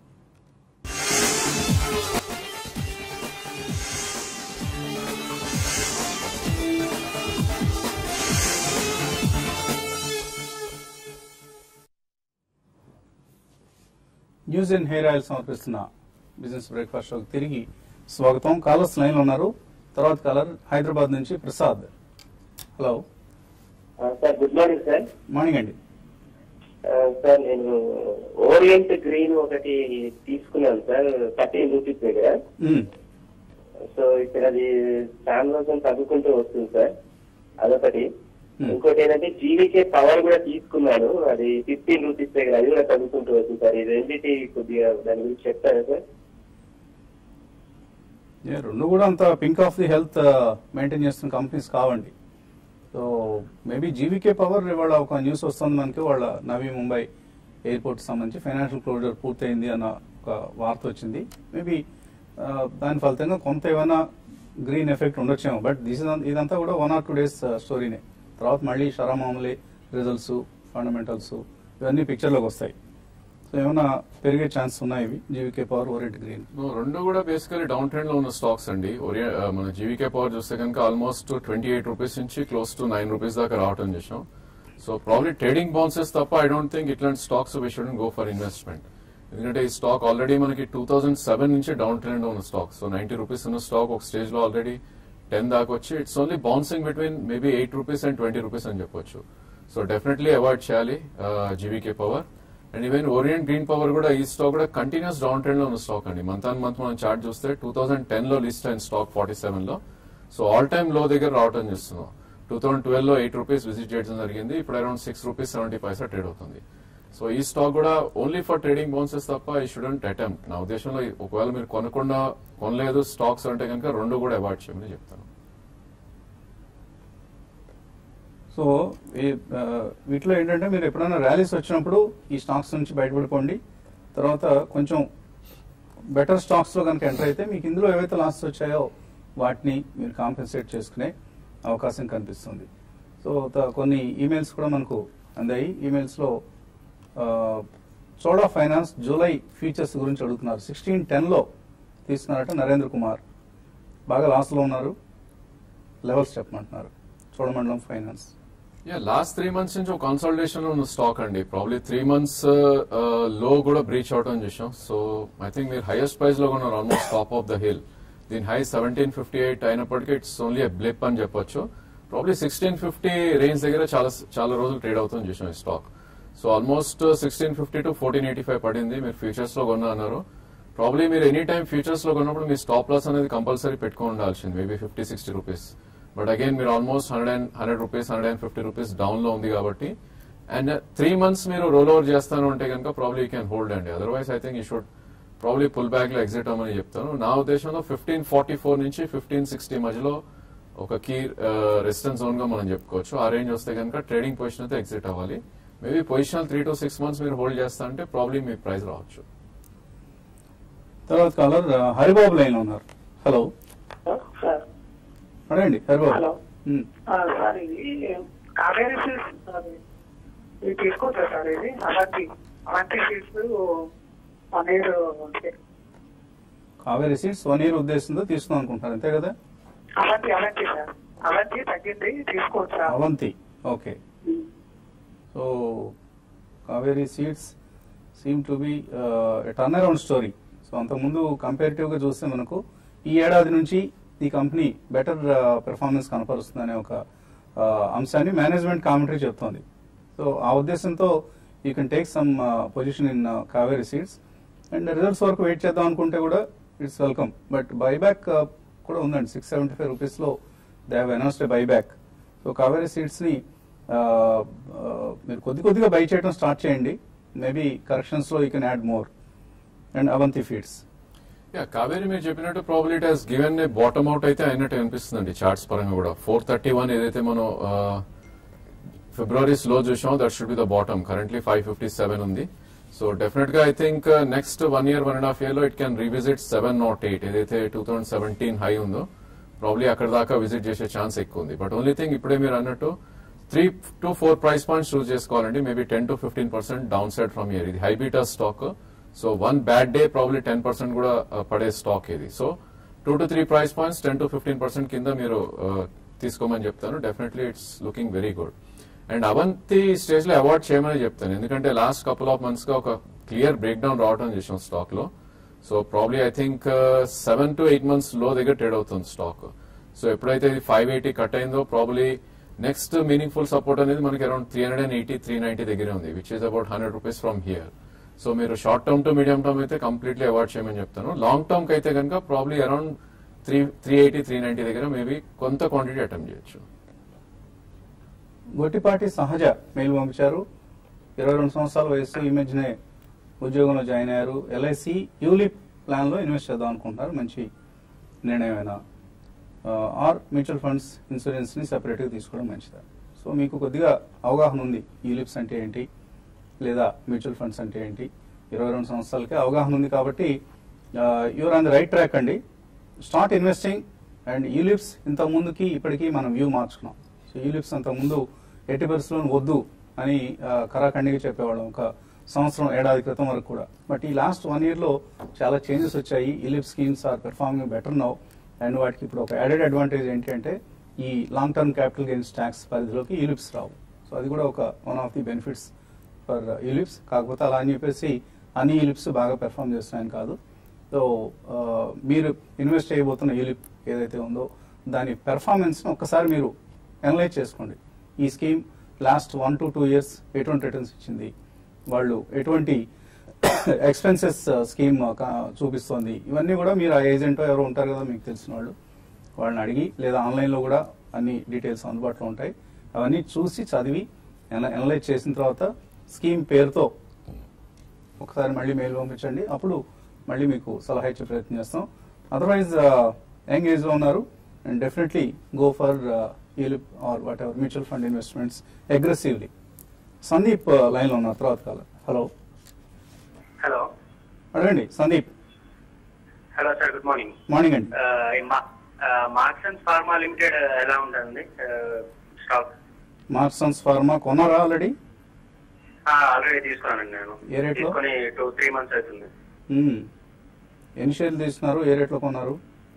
న్యూస్ అండ్ హెయిర్ ఆయిల్ సమర్పిస్తున్న బిజినెస్ బ్రేక్ఫాస్ట్ షోకి తిరిగి స్వాగతం కాలర్స్ లైన్ లో ఉన్నారు తర్వాత కాలర్ హైదరాబాద్ నుంచి Prasad hello sir good morning sir morning అండి సార్ నేను ఓరియంట్ గ్రీన్ ఒకటి తీసుకున్నాను సార్ థర్టీన్ రూపీస్ దగ్గర మ్మ్. సో ఇక్కడ అది చాలా రోజులు తగ్గుకుంటూ వస్తుంది సార్ అదొకటి Hmm. ఇంకోటి ఏంటంటే జీవీకే పవర్ కూడా తీసుకున్నాను అది ఫిఫ్టీన్ రూపీస్ దగ్గర అది కూడా తగ్గుకుంటూ వస్తుంది సార్ ఈ రెండింటి కొద్దిగా దాని గురించి చెప్తారా సార్ ఏ, రెండు కూడా అంత pink of the health maintain చేస్తున్న కంపెనీస్ కావండి సో మేబీ జీవీకే పవర్ ఇవాళ ఒక న్యూస్ వస్తుంది మనకి వాళ్ళ నవీ ముంబై ఎయిర్పోర్ట్ సంబంధించి ఫైనాన్షియల్ క్లోజర్ పూర్తయింది అన్న ఒక వార్త వచ్చింది మేబీ దాని ఫలితంగా కొంత ఏమైనా గ్రీన్ ఎఫెక్ట్ ఉండొచ్చేమో బట్ దిస్ ఇదంతా కూడా వన్ ఆర్ టూ డేస్ స్టోరీనే తర్వాత మళ్ళీ షరా మామూలే రిజల్ట్స్ ఫండమెంటల్స్ ఇవన్నీ పిక్చర్లోకి వస్తాయి సో ఏమైనా పెరిగే ఛాన్స్ ఉన్నాయి ఇవి GVK power Orient Green No, రెండు కూడా బేసికలీ డౌన్ ట్రెండ్ లో ఉన్న స్టాక్స్ అండి ఒరియా- ఆ, మన జీవికే పవర్ చూస్తే కనుక ఆల్మోస్ట్ ట్వంటీ ఎయిట్ రూపీస్ నుంచి క్లోజ్ టు నైన్ రూపీస్ దాకా రావటం చేసాం సో ప్రాబ్లీ ట్రేడింగ్ బౌన్సెస్ తప్ప ఐ డోంట్ థింక్ ఇట్లాంటి stocks we should go for investment ఎందుకంటే ఈ స్టాక్ ఆల్రెడీ మనకి టూ థౌసండ్ సెవెన్ నుంచి డౌన్ ట్రెండ్ లో ఉన్న స్టాక్ సో నైన్టీ రూపీస్ ఉన్న స్టాక్ ఒక స్టేజ్ లో ఆల్రెడీ టెన్ దాకా వచ్చి it's only bouncing between maybe eight rupees and twenty rupees అని చెప్పొచ్చు సో డెఫినెట్లీ అవాయిడ్ చేయాలి GVK power and even Orient Green power కూడా ఈ స్టాక్ కూడా కంటిన్యూస్ డౌన్ ట్రెండ్ లో ఉన్న స్టాక్ అండి మంత్ ఆన్ మంత్ మనం చార్ట్ చూస్తే టూ థౌసండ్ టెన్ లో లిస్ట్ అయిన స్టాక్ ఫార్టీ సెవెన్ లో సో ఆల్ టైమ్ లో దగ్గర రావటం చూస్తున్నాం టూ థౌసండ్ ట్వెల్వ్ లో ఎయిట్ రూపీస్ విజిట్ చేయడం జరిగింది ఇప్పుడు around six rupees seventy paisa trade అవుతుంది సో ఈ స్టాక్ కూడా ఓన్లీ ఫర్ ట్రేడింగ్ బౌన్సెస్ తప్ప ఈ స్టూడెంట్ అటెంప్ట్ నా ఉద్దేశంలో ఒకవేళ మీరు కొనకుండా కొనలేదు స్టాక్స్ అంటే కనుక రెండు కూడా అవాయిడ్ చేయమని చెప్తాను సో ఈ ఆ, వీటిలో ఏంటంటే మీరు ఎప్పుడైనా ర్యాలీస్ వచ్చినప్పుడు ఈ స్టాక్స్ నుంచి బయటపడిపోండి తర్వాత కొంచెం బెటర్ స్టాక్స్ లో కనుక ఎంటర్ అయితే మీకు ఇందులో ఏవైతే లాస్ వచ్చాయో వాటిని మీరు కాంపెన్సేట్ చేసుకునే అవకాశం కనిపిస్తుంది సో త- కొన్ని ఈమెయిల్స్ కూడా మనకు అందాయి ఈమెయిల్స్ లో ఆ, చోడా ఫైనాన్స్ జూలై ఫీచర్స్ గురించి అడుగుతున్నారు సిక్స్టీన్ టెన్ లో తీసుకున్నారట నరేంద్ర కుమార్ బాగా లాస్ లో ఉన్నారు లెవెల్స్ చెప్పమంటున్నారు Cholamandalam finance yeah last three months నుంచి ఒక కన్సల్టేషన్ లో ఉన్న స్టాక్ అండి ప్రాబ్లీ త్రీ మంత్స్ లో కూడా బ్రీచ్ అవటం చూసాం సో ఐ థింక్ మీరు హైయెస్ట్ ప్రైస్ లో ఉన్నారు almost top of the hill దీని హై సెవెంటీన్ ఫిఫ్టీ ఎయిట్ అయినప్పటికీ ఇట్స్ ఓన్లీ బ్లిప్ అని చెప్పొచ్చు ప్రాబ్లీ సిక్స్టీన్ ఫిఫ్టీ రేంజ్ దగ్గర చాలా చాలా రోజులు ట్రేడ్ అవుతుంది చూసాం ఈ stock so almost sixteen fifty to fourteen eighty five పడింది మీరు ఫ్యూచర్స్ లో కొన్నా అన్నారు ప్రాబ్లీ మీరు ఎనీ టైం ఫ్యూచర్స్ లో కొన్నప్పుడు మీ స్టాప్ లాస్ అనేది కంపల్సరీ పెట్టుకొని ఉండాల్సింది maybe fifty sixty rupees but again మీరు almost hundred and hundred rupees hundred and fifty rupees down లో ఉంది కాబట్టి అండ్ త్రీ మంత్స్ మీరు రోల్ ఓవర్ చేస్తాను అంటే కనుక ప్రాబ్లీ యూ క్యాన్ హోల్డ్ అండి otherwise I think you should probably pull back లో ఎగ్జిట్ అవ్వమని చెప్తాను నా ఉద్దేశంలో ఫిఫ్టీన్ ఫార్టీ ఫోర్ నుంచి ఫిఫ్టీన్ సిక్స్టీ మధ్యలో ఒక కీ రెసిస్టెన్స్ జోన్ గా మనం చెప్పుకోవచ్చు ఆ రేంజ్ వస్తే కనుక ట్రేడింగ్ పొజిషన్ అయితే ఎగ్జిట్ అవ్వాలి maybe position three to six months మీరు హోల్డ్ చేస్తా అంటే ప్రాబ్లీ మీ ప్రైస్ రావచ్చు తర్వాత కాలర్ ఆ, హరిబాబు లైన్ లో ఉన్నారు హలో సార్ అడగండి హరిబాబు హలో. ఉమ్. ఆ, సార్ ఇది కావేరీ సీడ్స్ అది ఇది తీసుకుంటా సార్ ఇది అలాంటి అలాంటి seeds one year Kaveri seeds one year ఉద్దేశంతో తీసుకుందాం అనుకుంటున్నారు అంతే కదా అలాంటి అలాంటి సార్ అలాంటి తగ్గింది తీసుకోవచ్చు sir Avanti okay so Kaveri seeds seem to be turn around story so అంతకుముందు కంపారిటివ్ గా చూస్తే మనకు ఈ ఏడాది నుంచి ఈ కంపెనీ బెటర్ పెర్ఫార్మెన్స్ కనపరుస్తుందనే ఒక uh, అంశాన్ని మేనేజ్మెంట్ కామెంటరీ చెప్తోంది సో ఆ ఉద్దేశంతో you can take some position in Kaveri seeds and results వరకు వెయిట్ చేద్దాం అనుకుంటే కూడా ఇట్స్ వెల్కమ్ బట్ బైబ్యాక్ కూడా ఉందండి సిక్స్ సెవెంటీ ఫైవ్ రూపీస్లో they have announced a buyback so Kaveri seeds ని ఆ, ఆ, మీరు కొద్ది కొద్దిగా బై చేయడం స్టార్ట్ చేయండి మేబీ కరెక్షన్స్ లో you can add more and Avanti feeds yeah Kaveri మీరు చెప్పినట్టు probably it has given a bottom out అయితే అయినట్టు అనిపిస్తుందండి చార్ట్స్ పరంగా కూడా ఫోర్ థర్టీ వన్ ఏదైతే మనం ఫిబ్రవరి లో చూసాం that should be the bottom currently five fifty seven ఉంది సో డెఫినెట్ గా I think next one year one and half year లో it can revisit seven not eight ఏదైతే టూ థౌసండ్ సెవెంటీన్ హై ఉందో ప్రాబ్లీ అక్కడ దాకా విజిట్ చేసే ఛాన్స్ ఎక్కువ ఉంది బట్ ఓన్లీ థింగ్ ఇప్పుడే మీరు అన్నట్టు three to four price points choose చేసుకోవాలండి maybe ten to fifteen percent down side from year ఇది high beta stock so one bad day probably ten percent కూడా uh, పడే స్టాక్ ఇది so two to three price points ten to fifteen percent కింద మీరు uh, తీసుకోమని చెప్తాను definitely it's looking very good and Avanti stage లో అవాయిడ్ చేయమని చెప్తాను ఎందుకంటే లాస్ట్ కపుల్ ఆఫ్ మంత్స్ గా ఒక క్లియర్ బ్రేక్ డౌన్ రావడం చేసాం స్టాక్ లో so probably I think seven to eight months లో దగ్గర ట్రేడ్ అవుతుంది స్టాక్ సో ఎప్పుడైతే ఇది ఫైవ్ ఎయిటీ కట్ అయిందో ప్రాబ్లీ నెక్స్ట్ మీనింగ్ఫుల్ సపోర్ట్ అనేది మనకి around three hundred and eighty three ninety దగ్గరే ఉంది which is about hundred rupees from here so మీరు short term to medium term అయితే కంప్లీట్లీ అవాయిడ్ చేయమని చెప్తాను లాంగ్ టర్మ్ కి అయితే కనుక probably around three three eighty three ninety దగ్గర మేబీ కొంత క్వాంటిటీ అటెంప్ట్ చేయొచ్చు గొట్టిపాటి సహజ మెయిల్ పంపించారు ఇరవై రెండు సంవత్సరాల వయసు ఈ మధ్యనే ఉద్యోగంలో జాయిన్ అయ్యారు ఎల్ఐసి యూలిప్ ప్లాన్ లో ఇన్వెస్ట్ చేద్దాం అనుకుంటున్నారు మంచి నిర్ణయమైనా ఆర్ మ్యూచువల్ ఫండ్స్ ఇన్సూరెన్స్ ని సెపరేట్ గా తీసుకోవడం మంచిదా సో మీకు కొద్దిగా అవగాహన ఉంది యూలిప్స్ అంటే ఏంటి లేదా మ్యూచువల్ ఫండ్స్ అంటే ఏంటి ఇరవై రెండు సంవత్సరాలకి అవగాహన ఉంది కాబట్టి you're on the right track అండి స్టార్ట్ ఇన్వెస్టింగ్ అండ్ యూలిప్స్ ఇంత ముందుకి ఇప్పటికీ మనం వ్యూ మార్చుకున్నాం సో యూలిప్స్ అంత ముందు ఎట్టి పరిస్థితుల్లో వద్దు అని ఆ, కరాఖండిగా చెప్పేవాళ్ళం ఒక సంవత్సరం ఏడాది క్రితం వరకు కూడా బట్ ఈ లాస్ట్ వన్ ఇయర్ లో చాలా చేంజెస్ వచ్చాయి ULIP schemes are performing better now and వాటికి ఇప్పుడు ఒక యాడెడ్ అడ్వాంటేజ్ ఏంటి అంటే ఈ long term capital gains tax పరిధిలోకి యూలిప్స్ రావు సో అది కూడా ఒక one of the benefits for ULIPs కాకపోతే అలా అని చెప్పేసి అన్ని యూలిప్స్ బాగా పెర్ఫామ్ చేస్తున్నాయని కాదు సో ఆ, మీరు ఇన్వెస్ట్ చేయబోతున్న యూలిప్ ఏదైతే ఉందో దాని పెర్ఫార్మెన్స్ ఒక్కసారి మీరు అనలైజ్ చేసుకోండి ఈ scheme last one to two years ఎటువంటి రిటర్న్స్ ఇచ్చింది వాళ్ళు ఎటువంటి ఎక్స్పెన్సెస్ స్కీమ్ చూపిస్తోంది ఇవన్నీ కూడా మీరు ఆ ఏజెంట్ ఎవరు ఉంటారు కదా మీకు తెలిసిన వాళ్ళు వాళ్ళని అడిగి లేదా ఆన్లైన్లో కూడా అన్ని డీటెయిల్స్ అందుబాటులో ఉంటాయి అవన్నీ చూసి చదివి అనలైజ్ చేసిన తర్వాత స్కీమ్ పేరుతో ఒకసారి మళ్ళీ మెయిల్ పంపించండి అప్పుడు మళ్ళీ మీకు సలహా ఇచ్చే ప్రయత్నం చేస్తాం అదర్వైజ్ యంగ్ ఏజ్ లో ఉన్నారు and definitely go for ULIP or whatever mutual fund investments aggressively Sandeep line లో ఉన్నారు తర్వాత కాలం హలో హలో అడగండి Sandeep hello sir good morning morning అండి మార్క్సన్స్ ఫార్మా లిమిటెడ్ ఎలా ఉంటుంది స్టాక్ మార్సన్స్ ఫార్మా కొన్నారా ఆల్రెడీ ఆల్రెడీ తీసుకున్నానండి నేను ఏ రేట్లో? తీసుకొని టూ త్రీ మంత్స్ అవుతుంది ఎన్ని షేర్లు తీసుకున్నారు ఏ రేట్లో కొన్నారు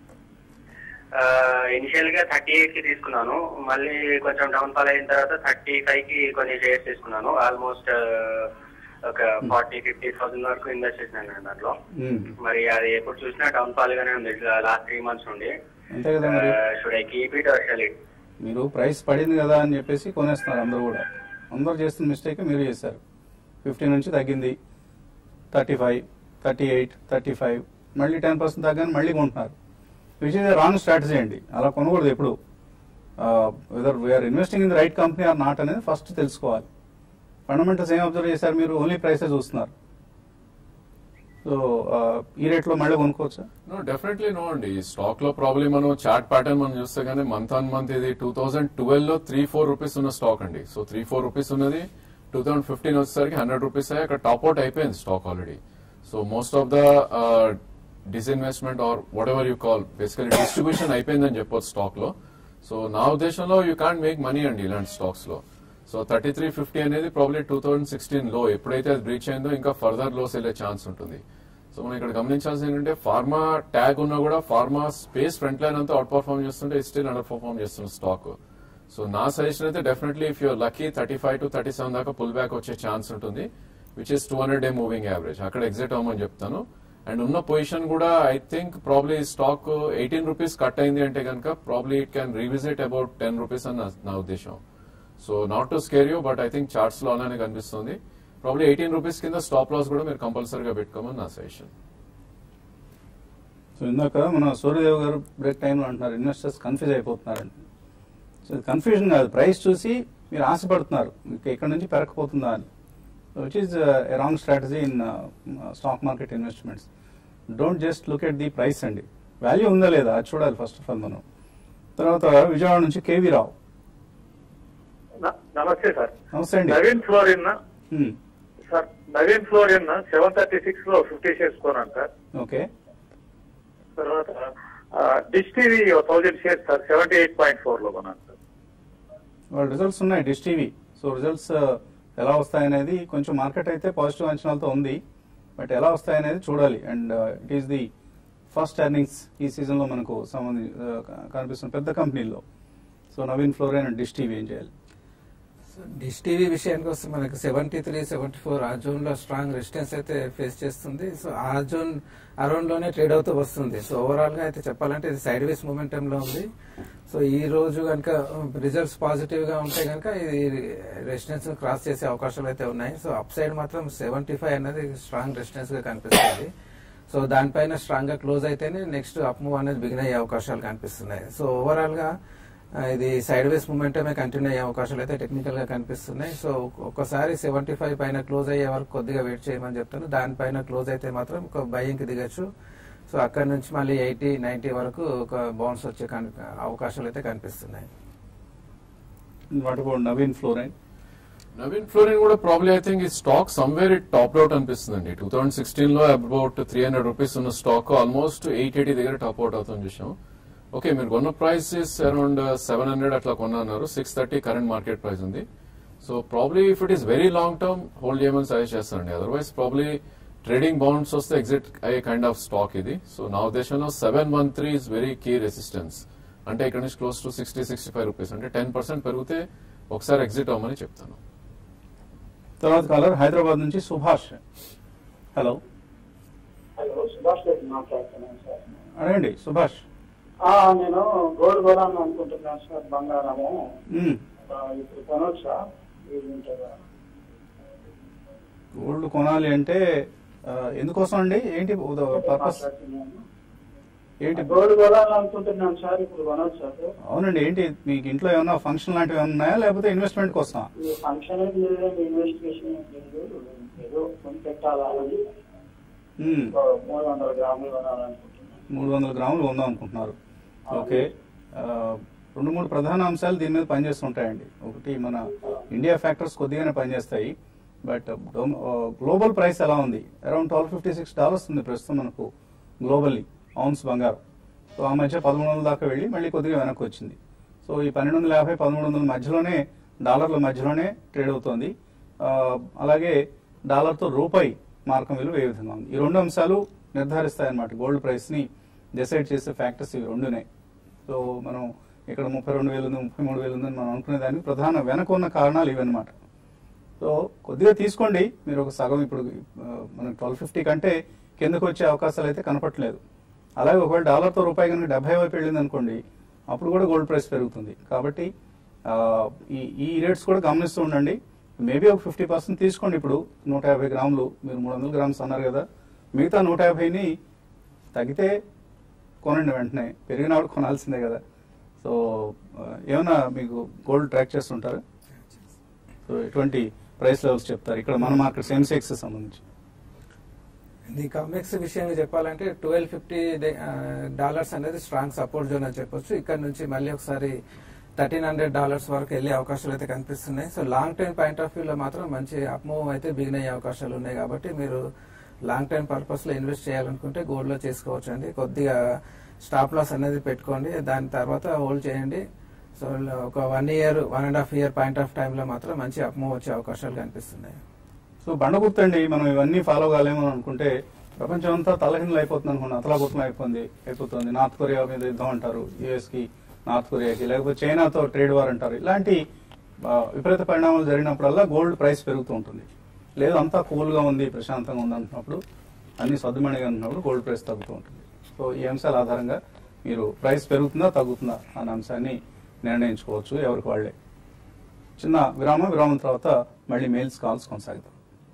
ఇనిషియల్ గా థర్టీ ఎయిట్ కి తీసుకున్నాను మళ్ళీ కొంచెం డౌన్ ఫాల్ అయిన తర్వాత థర్టీ ఫైవ్ కి కొన్ని షేర్స్ తీసుకున్నాను ఆల్మోస్ట్ ఒక ఫార్టీ ఫిఫ్టీ థౌసండ్ వరకు ఇన్వెస్ట్ చేసినాను నేను దాంట్లో మ్మ్. మరి అది ఎప్పుడు చూసినా డౌన్ ఫాల్ గానే ఉంది లాస్ట్ త్రీ మంత్స్ నుండి అంతే కదా మరి should I keep it or sell it మీరు ప్రైస్ పడింది కదా అని చెప్పేసి కొనేస్తున్నారు అందరూ కూడా అందరూ చేస్తున్న మిస్టేక్ మీరు చేశారు ఫిఫ్టీ నుంచి తగ్గింది thirty five thirty eight thirty five మళ్ళీ టెన్ పర్సెంట్ తగ్గని మళ్ళీ కొంటున్నారు విచ్ ఇస్ రాంగ్ స్ట్రాటజీ అండి అలా కొనకూడదు ఎప్పుడు whether we're investing in the right company or not అనేది ఫస్ట్ తెలుసుకోవాలి ఫండమెంటల్స్ ఏం అబ్జర్వ్ చేశారు మీరు ఓన్లీ ప్రైసే చూస్తున్నారు సో ఈ రేట్లో మళ్ళీ కొనుక్కోవచ్చా నో డెఫినెట్లీ నో అండి ఈ స్టాక్ లో ప్రాబ్లమ్ మనం చార్ట్ ప్యాటర్న్ మనం చూస్తే కానీ మంత్ ఆన్ మంత్ ఇది టూ థౌసండ్ ట్వెల్వ్ లో త్రీ ఫోర్ రూపీస్ ఉన్న స్టాక్ అండి సో త్రీ ఫోర్ రూపీస్ ఉన్నది టూ థౌసండ్ ఫిఫ్టీన్ వచ్చేసరికి హండ్రెడ్ రూపీస్ అయ్యి అక్కడ టాప్ అవుట్ అయిపోయింది stock already so most of the disinvestment or whatever you call basically distribution అయిపోయిందని చెప్పొచ్చు స్టాక్ లో సో నా ఉద్దేశంలో యూ కాంట్ మేక్ మనీ అండి ఇలాంటి స్టాక్స్ లో సో థర్టీ త్రీ ఫిఫ్టీ అనేది ప్రాబ్లీ టూ థౌసండ్ సిక్స్టీన్ లో ఎప్పుడైతే అది బ్రీచ్ అయిందో ఇంకా ఫర్దర్ లోస్ వెళ్ళే ఛాన్స్ ఉంటుంది సో మనం ఇక్కడ గమనించాల్సింది ఏంటంటే ఫార్మా ట్యాగ్ ఉన్నా కూడా ఫార్మా స్పేస్ ఫ్రంట్ లైన్ అంతా అవుట్ పర్ఫార్మ్ చేస్తుంటే స్టిల్ అండర్ పర్ఫార్మ్ చేస్తున్న స్టాక్ సో నా సజెషన్ అయితే definitely if you're lucky thirty five to thirty seven దాకా పుల్ బ్యాక్ వచ్చే ఛాన్స్ ఉంటుంది which is two hundred day moving average అక్కడ ఎగ్జిట్ అవ్వమని చెప్తాను అండ్ ఉన్న పొజిషన్ కూడా I think probably stock eighteen rupees cut అయింది అంటే కనుక probably it can revisit about ten rupees అని నా- నా ఉద్దేశం so not to scare you but I think charts లో అలానే కనిపిస్తుంది ప్రాబ్లీ ఎయిటీన్ రూపీస్ కింద స్టాప్ లాస్ కూడా మీరు కంపల్సరీగా పెట్టుకోమని నా సజెషన్ సో ఇందాక మన సూర్యదేవ్ గారు బ్రేక్ టైంలో అంటున్నారు ఇన్వెస్టర్స్ కన్ఫ్యూజ్ అయిపోతున్నారండి సో కన్ఫ్యూజన్ కాదు ప్రైస్ చూసి మీరు ఆశపడుతున్నారు ఇంకా ఇక్కడ నుంచి పెరగకపోతుందా అని which is wrong strategy in stock market investments don't just look at the price అండి వాల్యూ ఉందా లేదా అది చూడాలి ఫస్ట్ ఆఫ్ ఆల్ మనం తర్వాత విజయవాడ నుంచి కేవీ రావు న- నమస్తే సార్ నమస్తే అండి Navin fluorine Hmm. Sir Navin fluorine seven thirty six లో ఫిఫ్టీ షేర్స్ కొన్నాను సార్ ఓకే తర్వాత Dish TV thousand shares sir seventy eight point four లో కొన్నాను సార్ వాళ్ళ రిజల్ట్స్ ఉన్నాయి డిష్ టీవీ సో రిజల్ట్స్ ఎలా వస్తాయనేది కొంచెం మార్కెట్ అయితే పాజిటివ్ అంచనాలతో ఉంది బట్ ఎలా వస్తాయనేది చూడాలి and it is the first earnings ఈ సీజన్ లో మనకు సంబంధి uh, కనిపిస్తున్న పెద్ద కంపెనీల్లో so Navin fluorine and Dish TV ఏం చేయాలి డిష్ టీవీ విషయానికి వస్తే మనకి సెవెంటీ త్రీ సెవెంటీ ఫోర్ ఆ జోన్ లో స్ట్రాంగ్ రెసిస్టెన్స్ అయితే ఫేస్ చేస్తుంది సో ఆ జోన్ అరౌండ్ లోనే ట్రేడ్ అవుతూ వస్తుంది సో ఓవరాల్ గా అయితే చెప్పాలంటే ఇది సైడ్ వేస్ మూమెంటం లో ఉంది సో ఈ రోజు కనుక రిజల్ట్స్ పాజిటివ్ గా ఉంటే కనుక ఇది రెసిస్టెన్స్ క్రాస్ చేసే అవకాశాలు అయితే ఉన్నాయి సో అప్ సైడ్ మాత్రం సెవెంటీ ఫైవ్ అనేది స్ట్రాంగ్ రెసిస్టెన్స్ గా కనిపిస్తుంది సో దానిపైన స్ట్రాంగ్ గా క్లోజ్ అయితేనే నెక్స్ట్ అప్ మూవ్ అనేది బిగిన్ అయ్యే అవకాశాలు కనిపిస్తున్నాయి సో ఓవరాల్ గా ఆ, ఇది సైడ్ వేస్ మూమెంటమే కంటిన్యూ అయ్యే అవకాశాలు అయితే టెక్నికల్ గా కనిపిస్తున్నాయి సో ఒక్కసారి సెవెంటీ ఫైవ్ పైన క్లోజ్ అయ్యే వరకు కొద్దిగా వెయిట్ చేయమని చెప్తాను దానిపైన క్లోజ్ అయితే మాత్రం ఒక భయంకి దిగచ్చు సో అక్కడ నుంచి మళ్ళీ ఎయిటీ నైన్టీ వరకు ఒక బౌన్స్ వచ్చే కన్- అవకాశాలు అయితే కనిపిస్తున్నాయి what about Navin fluorine Navin fluorine కూడా ప్రాబ్లీ ఐ థింక్ ఈ stock somewhere it top out అనిపిస్తుందండి టూ థౌసండ్ సిక్స్టీన్ లో అబౌట్ త్రీ హండ్రెడ్ రూపీస్ ఉన్న స్టాక్ ఆల్మోస్ట్ ఎయిట్ ఎయిటీ దగ్గర టాప్ అవుట్ అవుతుంది చూసాం ఓకే మీరు కొన్న price is around seven hundred అట్లా కొన్నారు six thirty current market price ఉంది so probably if it is very long term hold చేయమని సజెస్ట్ చేస్తానండి అదర్వైజ్ ప్రాబ్లీ ట్రేడింగ్ బౌండ్స్ వస్తే ఎగ్జిట్ అయ్యే కైండ్ ఆఫ్ స్టాక్ ఇది సో నా ఉద్దేశంలో seven one three is very key resistance అంటే ఇక్కడ నుంచి close to sixty sixty five rupees అంటే టెన్ పర్సెంట్ పెరిగితే ఒకసారి ఎగ్జిట్ అవ్వమని చెప్తాను తర్వాత కాలర్ హైదరాబాద్ నుంచి సుభాష్ హలో హలో సుభాష్ రెడ్డి మాట్లాడుతున్నాను సార్ అడగండి సుభాష్ ఆ, నేను గోల్డ్ కొనాలని అనుకుంటున్నాను సార్ బంగారము మ్మ్. ఆ, ఇప్పుడు కొనొచ్చా ఇది ఉంటుందా గోల్డ్ కొనాలి అంటే ఆ, ఎందుకోసం అండి ఏంటి పర్పస్ మాట్లాడుతున్నాను ఏంటి గోల్డ్ కొనాలనుకుంటున్నాను సార్ ఇప్పుడు కొనవచ్చు సార్ అవునండి ఏంటి మీకు ఇంట్లో ఏమన్నా ఫంక్షన్ లాంటివి ఏమన్నా ఉన్నాయా లేకపోతే ఇన్వెస్ట్మెంట్ కోసమా ఈ ఫంక్షన్ ఏం లేదండి ఇన్వెస్టిగేషన్ ఏం లేదు ఏదో కొని పెట్టాలని మ్మ్. ఒక మూడు వందల గ్రాములు కొనాలనుకుంటున్నాను మూడు వందల గ్రాములు కొందాం అనుకుంటున్నారు ఓకే ఆ, రెండు మూడు ప్రధాన అంశాలు దీని మీద పనిచేస్తుంటాయండి ఒకటి మన ఇండియా ఫ్యాక్టర్స్ కొద్దిగానే పనిచేస్తాయి బట్ గ్లోబల్ ప్రైస్ ఎలా ఉంది around twelve fifty six dollars ఉంది ప్రస్తుతం మనకు గ్లోబల్లీ ఔన్స్ బంగారం సో ఆ మధ్య పదమూడు వందల దాకా వెళ్ళి మళ్ళీ కొద్దిగా వెనక్కి వచ్చింది సో ఈ పన్నెండు వందల యాభై పదమూడు వందల మధ్యలోనే డాలర్ల మధ్యలోనే ట్రేడ్ అవుతోంది ఆ, అలాగే డాలర్తో రూపాయి మార్కం విలువ ఏ విధంగా ఉంది ఈ రెండు అంశాలు నిర్ధారిస్తాయన్నమాట గోల్డ్ ప్రైస్ ని డిసైడ్ చేసే ఫ్యాక్టర్స్ ఇవి రెండునే సో మనం ఇక్కడ ముప్పై రెండు వేలు ఉంది ముప్పై మూడు వేలు ఉందని మనం అనుకునే దానికి ప్రధాన వెనక ఉన్న కారణాలు ఇవన్నమాట సో కొద్దిగా తీసుకోండి మీరు ఒక సగం ఇప్పుడు ఆ, మనకి ట్వెల్వ్ ఫిఫ్టీ కంటే కిందకు వచ్చే అవకాశాలు అయితే కనపట్లేదు అలాగే ఒకవేళ డాలర్తో రూపాయి కనుక డెబ్బై వైపు వెళ్ళింది అనుకోండి అప్పుడు కూడా గోల్డ్ ప్రైస్ పెరుగుతుంది కాబట్టి ఆ, ఈ ఈ రేట్స్ కూడా గమనిస్తూ ఉండండి మేబీ ఒక ఫిఫ్టీ పర్సెంట్ తీసుకోండి ఇప్పుడు నూట యాభై గ్రాములు మీరు మూడు వందల గ్రామ్స్ అన్నారు కదా మిగతా నూట యాభైని తగ్గితే కొనండి వెంటనే పెరిగినప్పుడు కొనాల్సిందే కదా సో ఆ, ఏమైనా మీకు గోల్డ్ ట్రాక్ చేస్తుంటారా సో ఎటువంటి ప్రైస్ లెవెల్స్ చెప్తారు ఇక్కడ మన మార్కెట్ సెన్సెక్స్ సంబంధించి ఇది కామెక్స్ విషయంగా చెప్పాలంటే ట్వెల్వ్ ఫిఫ్టీ డాలర్స్ అనేది స్ట్రాంగ్ సపోర్ట్ జోన్ అని చెప్పొచ్చు ఇక్కడ నుంచి మళ్ళీ ఒకసారి థర్టీన్ హండ్రెడ్ డాలర్స్ వరకు వెళ్ళే అవకాశాలు అయితే కనిపిస్తున్నాయి so long time point of వ్యూలో మాత్రం మంచి అప్మూవ్ అయితే బిగిన్ అయ్యే అవకాశాలు ఉన్నాయి కాబట్టి మీరు లాంగ్ టైం పర్పస్ లో ఇన్వెస్ట్ చేయాలనుకుంటే గోల్డ్ లో చేసుకోవచ్చు అండి కొద్దిగా స్టాప్ లాస్ అనేది పెట్టుకోండి దాని తర్వాత హోల్డ్ చేయండి సో ఒక one year one and half year point of టైంలో మాత్రం మంచి అప్మూవ్ వచ్చే అవకాశాలు కనిపిస్తున్నాయి సో బండ గుర్తండి మనం ఇవన్నీ ఫాలో కాలేమో అనుకుంటే ప్రపంచం అంతా తలకిందులు అయిపోతుంది అనుకున్నా అతలాకుతలం అయిపోయింది అయిపోతుంది నార్త్ కొరియా మీద యుద్ధం అంటారు యుఎస్ కి నార్త్ కొరియాకి లేకపోతే చైనాతో ట్రేడ్ వార్ అంటారు ఇలాంటి ఆ, విపరీత పరిణామాలు జరిగినప్పుడల్లా గోల్డ్ ప్రైస్ పెరుగుతూ ఉంటుంది లేదు అంతా కూల్ గా ఉంది ప్రశాంతంగా ఉంది అంటున్నప్పుడు అన్ని సర్దుమణిగా అంటున్నప్పుడు గోల్డ్ ప్రైస్ తగ్గుతూ ఉంటుంది సో ఈ అంశాల ఆధారంగా మీరు ప్రైస్ పెరుగుతుందా తగ్గుతుందా అనే అంశాన్ని నిర్ణయించుకోవచ్చు ఎవరికి వాళ్ళే చిన్న విరామం విరామం తర్వాత మళ్ళీ మెయిల్స్ కాల్స్ కొనసాగుతాం